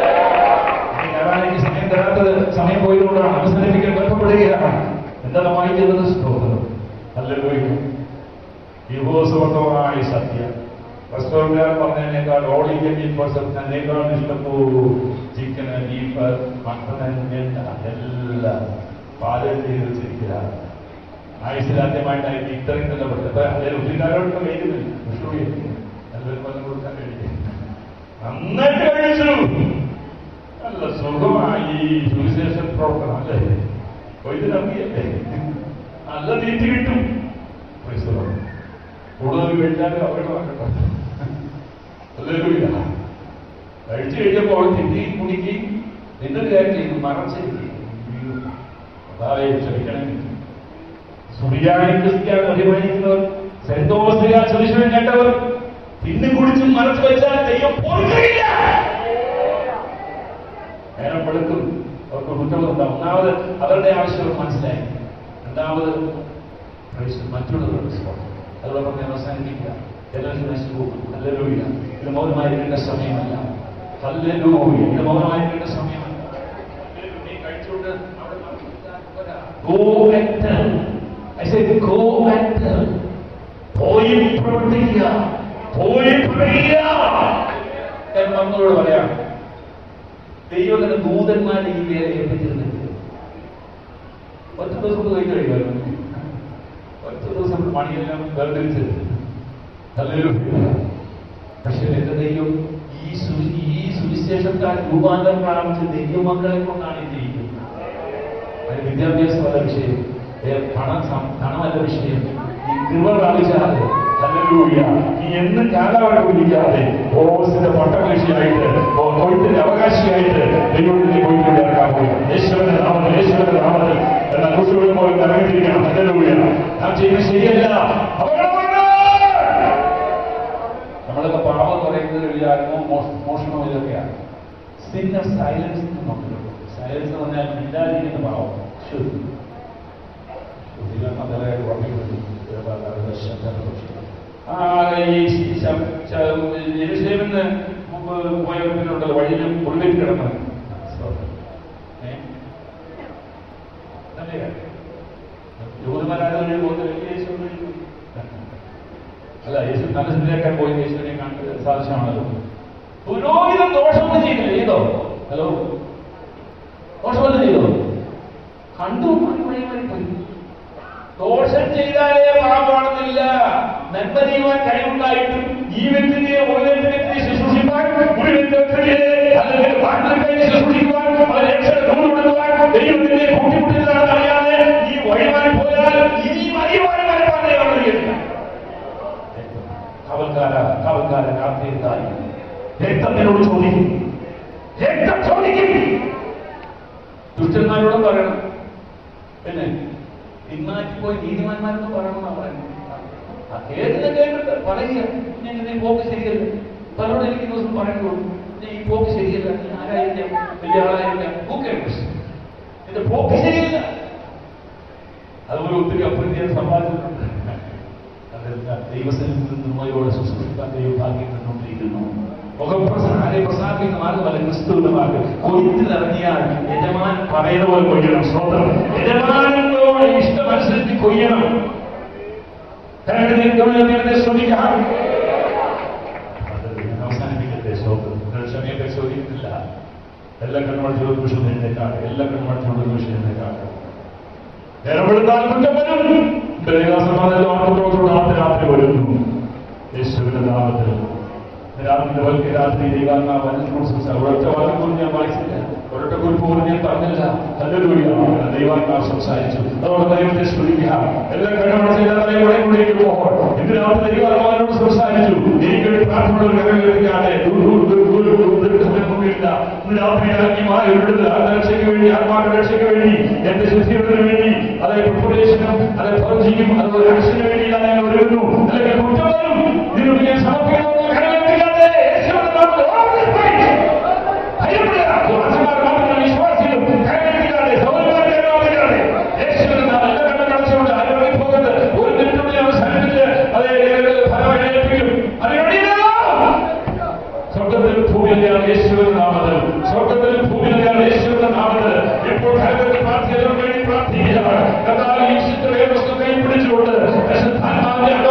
ഈ ഞായറാഴ്ച സമയം തരാത്തത് സമയം പോയതുകൊണ്ടാണ് അവസാനിപ്പിക്കാൻ ബന്ധപ്പെടുകയാണ് എന്താണ് വായിക്കുന്നത് സ്തോത്രം ഹല്ലേലൂയ വിഭവസമർത്ഥമായ സത്യം റെസ്റ്റോറൻറ്റുകാർ പറഞ്ഞതിനേക്കാൾ ഓൾ ഇന്ത്യൻ മീറ്റ് എന്നേക്കാൾ ഇഷ്ടപ്പോ ചിക്കന് ബീഫ് മട്ടൺ എല്ലാം പാചകം ചെയ്ത് വെച്ചിരിക്കുക ആയുസിലാദ്യമായിട്ടായിട്ട് ഇത്രയും നല്ല പെട്ടത് അതിൽ ഒത്തിരിക്കാരോടൊക്കെ കഴിക്കുന്നില്ല വിഷ്ണു നല്ലൊരു കൊല്ലം കൊടുക്കാൻ കഴിയും നന്നായിട്ട് കഴിച്ചു നല്ല സുഖമായി സുവിശേഷ പ്രവർത്തനം അല്ലേ കൊയ്തിറങ്ങിയല്ലേ നല്ല തീറ്റി കിട്ടും Praise the Lord. കൂടുതൽ കഴിച്ചാൽ അപകടമാക്കട്ടെ ഹല്ലേലൂയ. കഴിച്ചു കഴിഞ്ഞപ്പോൾ തിന്നുകയും കുടിക്കുകയും നിന്നൊരു കാര്യം ചെയ്തു മറച്ചിരിക്കുകയും അതാവേ ക്ഷമിക്കണം സുറിയാനി ക്രിസ്ത്യാൻ അഭിമാനിക്കുന്നവർ സെന്തോസിക സുവിശേഷം കേട്ടവർ തിന്നു കുടിച്ചും മറച്ചു വെച്ചാൽ ദൈവം പൊറുക്കുകയില്ല നേരം വെളുക്കും അവർക്ക് കുറ്റങ്ങളുണ്ടാവും ഒന്നാമത് അവരുടെ ആവശ്യം മനസ്സിലായി രണ്ടാമത് പ്രൈസ് മറ്റുള്ളവരുടെ സ്വാതന്ത്ര്യം അതുപോലെ പറഞ്ഞ് അവസാനിപ്പിക്കുക എല്ലാവരും നശിച്ചു പോകും ഹല്ലേലൂയ ഇത് മൗനമായിരിക്കേണ്ട സമയമല്ല ഹല്ലേലൂയ ഇത് മൗനമായിരിക്കേണ്ട സമയമല്ല നീ കഴിച്ചുകൊണ്ട് അവിടെ go and tell I say go and tell പോയി പ്രവർത്തിക്കുക പോയി പറയുക എന്ന് നമ്മളോട് പറയാം ദൈവത്തിന്റെ ദൂതന്മാരെ ഈ പേരെ ഏൽപ്പിച്ചിരുന്നില്ല ഒറ്റ ദിവസം കൊണ്ട് കഴിഞ്ഞു കഴിയുമായിരുന്നു ഒറ്റ ദിവസം പണിയെല്ലാം വേർതിരിച്ച് ഹല്ലേലൂയ. പക്ഷേ എന്റെ ദൈവം ഈ സു- ഈ സുവിശേഷത്താൽ രൂപാന്തരം പ്രാപിച്ച ദൈവമക്കളെ കൊണ്ടാണ് ഇത് ചെയ്യുന്നത് അതിന് വിദ്യാഭ്യാസമല്ല വിഷയം ഏ, പണം സം- പണമല്ല വിഷയം ഈ കൃപ പ്രാപിച്ചാൽ ഹല്ലേലൂയ നീ എന്നും കാലാവധിക്കാതെ ഓസിന്റെ പട്ടമേഷിയായിട്ട് കൊയ്ത്തിന്റെ അവകാശിയായിട്ട് ദൈവത്തിന്റെ കൊയ്ത്തിന്റെ ഇറക്കാൻ പോയി യേശുവിന്റെ നാമത്തിൽ യേശുവിന്റെ നാമത്തിൽ എന്നാൽ കുട്ടികളെ പോലും ഇറങ്ങിയിരിക്കണം ഹല്ലേലൂയ നാം ചെയ്യുന്നത് ശരിയല്ല അപകടമാണ് നമ്മളൊക്കെ പാപം എന്ന് പറയുന്നത് വിചാരമോ മോഷണമോ ഇതൊക്കെയാണ് സിന്ന സൈലൻസ് നോക്കുന്നുള്ളൂ സൈലൻസ് എന്ന് പറഞ്ഞാൽ മിണ്ടാതിരിക്കുന്ന പാവം ശുദ്ധി ശുദ്ധികരണം നല്ലതായിട്ട് പറഞ്ഞിട്ടുണ്ട് ആ ഈ ശ- ശ- യെരൂശലേമിന്ന് മുമ്പ് പോയവരുണ്ടല്ലോ വഴിയിൽ ഉള്ളിൽ കിടന്ന് ഏ? നല്ല കാര്യം. യൂതന്മാരായതുകൊണ്ട് പോകുന്നത് വലിയ യേശു വഴി പോയി. അല്ല യേശു നല്ല ചിന്തയാക്കാൻ പോയി യേശുവിനെ കണ്ട് സാദൃശ്യമാണല്ലോ പുരോഹിതം ദോഷമൊന്നും ചെയ്തില്ല ചെയ്തോ ഹലോ ദോഷമൊന്നും ചെയ്തോ കണ്ടു മാറി വഴി മാറി പോയി ദോഷം ചെയ്താലേ പാപമാണെന്നില്ല നന്മ ചെയ്യുവാൻ കഴിവുണ്ടായിട്ടും ഈ വ്യക്തിയെ ഒരു വ്യക്തിയെ ശുശ്രൂഷിപ്പാൻ ഒരു വ്യക്തിയെ അല്ലെങ്കിൽ പാട്ടിനെ ശുശ്രൂഷിക്കുവാൻ അവർ രക്ഷയുടെ നൂറ് കൊടുക്കുവാൻ ദൈവത്തിന്റെ കൂട്ടിമുട്ടിയതാണെന്ന് അറിയാതെ ഈ വഴിമാറി പോയാൽ ഇനി ഈ വഴിമാറി കാവൽക്കാര കാവൽക്കാര രാത്രി രക്തം നിന്നോട് ചോദിക്കും രക്തം ചോദിക്കും ദുഷ്ടന്മാരോടും പറയണം പിന്നെ പിന്മാറ്റി പോയി നീതിമാന്മാരെന്ന് പറയണമെന്നാ പറയുന്നത് ആ കേട്ടില്ല കേട്ടിട്ട് പറയുക ഞാൻ ഇങ്ങനെ ഈ പോക്ക് ശരിയല്ല പലരോട് എനിക്ക് ഈ ദിവസം പറയുള്ളൂ ഞാൻ ഈ പോക്ക് ശരിയല്ല നീ ആരായിരിക്കാം വലിയ ആളായിരിക്കാം ഓക്കെ എന്റെ പോക്ക് ശരിയല്ല അതുപോലെ ഒത്തിരി അപ്രീതിയെ സമ്പാദിച്ചിട്ടുണ്ട് അതെല്ലാം ദൈവസന്നിധിയിൽ നിന്നുമയോടെ ശുശ്രൂഷിക്കാൻ ദൈവം ഭാഗ്യം തന്നുകൊണ്ടിരിക്കുന്നു മുഖപ്രസാരെ പ്രസാദിക്കുന്ന മാർഗമല്ല ക്രിസ്തുവിന്റെ മാർഗം കൊയ്ത്തിലിറങ്ങിയാൽ യജമാൻ പറയുന്ന പോലെ കൊയ്യണം സ്വന്തം യജമാനോട് ഇഷ്ടമനുസരിച്ച് കൊയ്യണം ദൈവത്തെ ശ്രമിക്കാം അവസാനിപ്പിക്കട്ടെ സ്വന്തം ക്ഷമയെ പരിശോധിക്കുന്നില്ല എല്ലാ കണ്ണുമടച്ചോട് നിമിഷം എഴുന്നേക്കാണ് എല്ലാ കണ്ണുമടച്ചോട് നിമിഷം എഴുന്നേക്കാണ് നേരപ്പെടുത്താൻ കുറ്റം വരും ദൈവസമാധാനം ആത്മത്തോട് രാത്രി വരുന്നു യേശുവിന്റെ നാമത്തിൽ രാത്രി വൽക്ക് രാത്രി ദൈവാത്മാവ് ഒരൊറ്റ വാക്യം പോലും ഞാൻ വായിച്ചില്ല ഒരൊറ്റ കുറിപ്പ് പോലും ഞാൻ പറഞ്ഞില്ല ഹല്ലേലൂയ ദൈവാത്മാവ് സംസാരിച്ചു അതോടെ ദൈവത്തെ സ്തുതിക്കുക എല്ലാ കണ്ണുമടച്ച എല്ലാ ദൈവങ്ങളെ കൂടിയേക്ക് പോകുമ്പോൾ ഇന്ന് രാത്രി ദൈവാത്മാവിനോട് സംസാരിച്ചു എനിക്ക് വേണ്ടി പ്രാർത്ഥനയോട് കരങ്ങളിലേക്കാണ് ഒന്നുമില്ല ഇന്ന് രാത്രി ഇറങ്ങി മാറി വിടുന്നത് ആത്മരക്ഷയ്ക്ക് വേണ്ടി ആത്മാക്കളുടെ രക്ഷയ്ക്ക് വേണ്ടി എന്റെ ശുദ്ധിയുടെ വേണ്ടി അതെ പ്രിപ്പറേഷനും അതെ പ്രവചിക്കും അതുപോലെ രക്ഷയ്ക്ക് വേണ്ടിയാണ് ഞാൻ ഒരുങ്ങുന്നു അല്ലെങ്കിൽ കുറ്റവും ഇതിനു ഞാൻ സമർപ്പിക്കുന്നു കരങ്ങളിലേക്കാണ് യേശുവിന്റെ നാമത്തിൽ ഓർമ്മിപ്പോയി ഭയപ്പെടുക അച്ഛന്മാർ മാത്രമല്ല വിശ്വാസികളും കരങ്ങളിലേക്കാണ് സൗരന്മാരുടെ നാമത്തിലാണ് യേശുവിന്റെ നാമം എല്ലാ കണ്ണും അടച്ചുകൊണ്ട് അതിനുള്ളിൽ പോകുന്നത് ഒരു മിനിറ്റുള്ളിൽ അവസാനിപ്പിച്ച് അതെ ഫലം ഏൽപ്പിക്കും അതിനുള്ളിൽ സ്വർഗത്തിലും ഭൂമിയിലാണ് യേശുവിന്റെ നാമത്തിൽ സ്വർഗത്തിലും ഭൂമിയിലാണ് യേശുവിന്റെ നാമത്തിൽ ഇപ്പോൾ ഭയങ്കര പ്രാർത്ഥിക്കുന്നതിന് വേണ്ടി പ്രാർത്ഥിക്കുകയാണ് കർത്താവ് ഈ ചിത്രയെ വസ്തു കൈ പിടിച്ചുകൊണ്ട് പരിശുദ്ധാത്മാവിനെ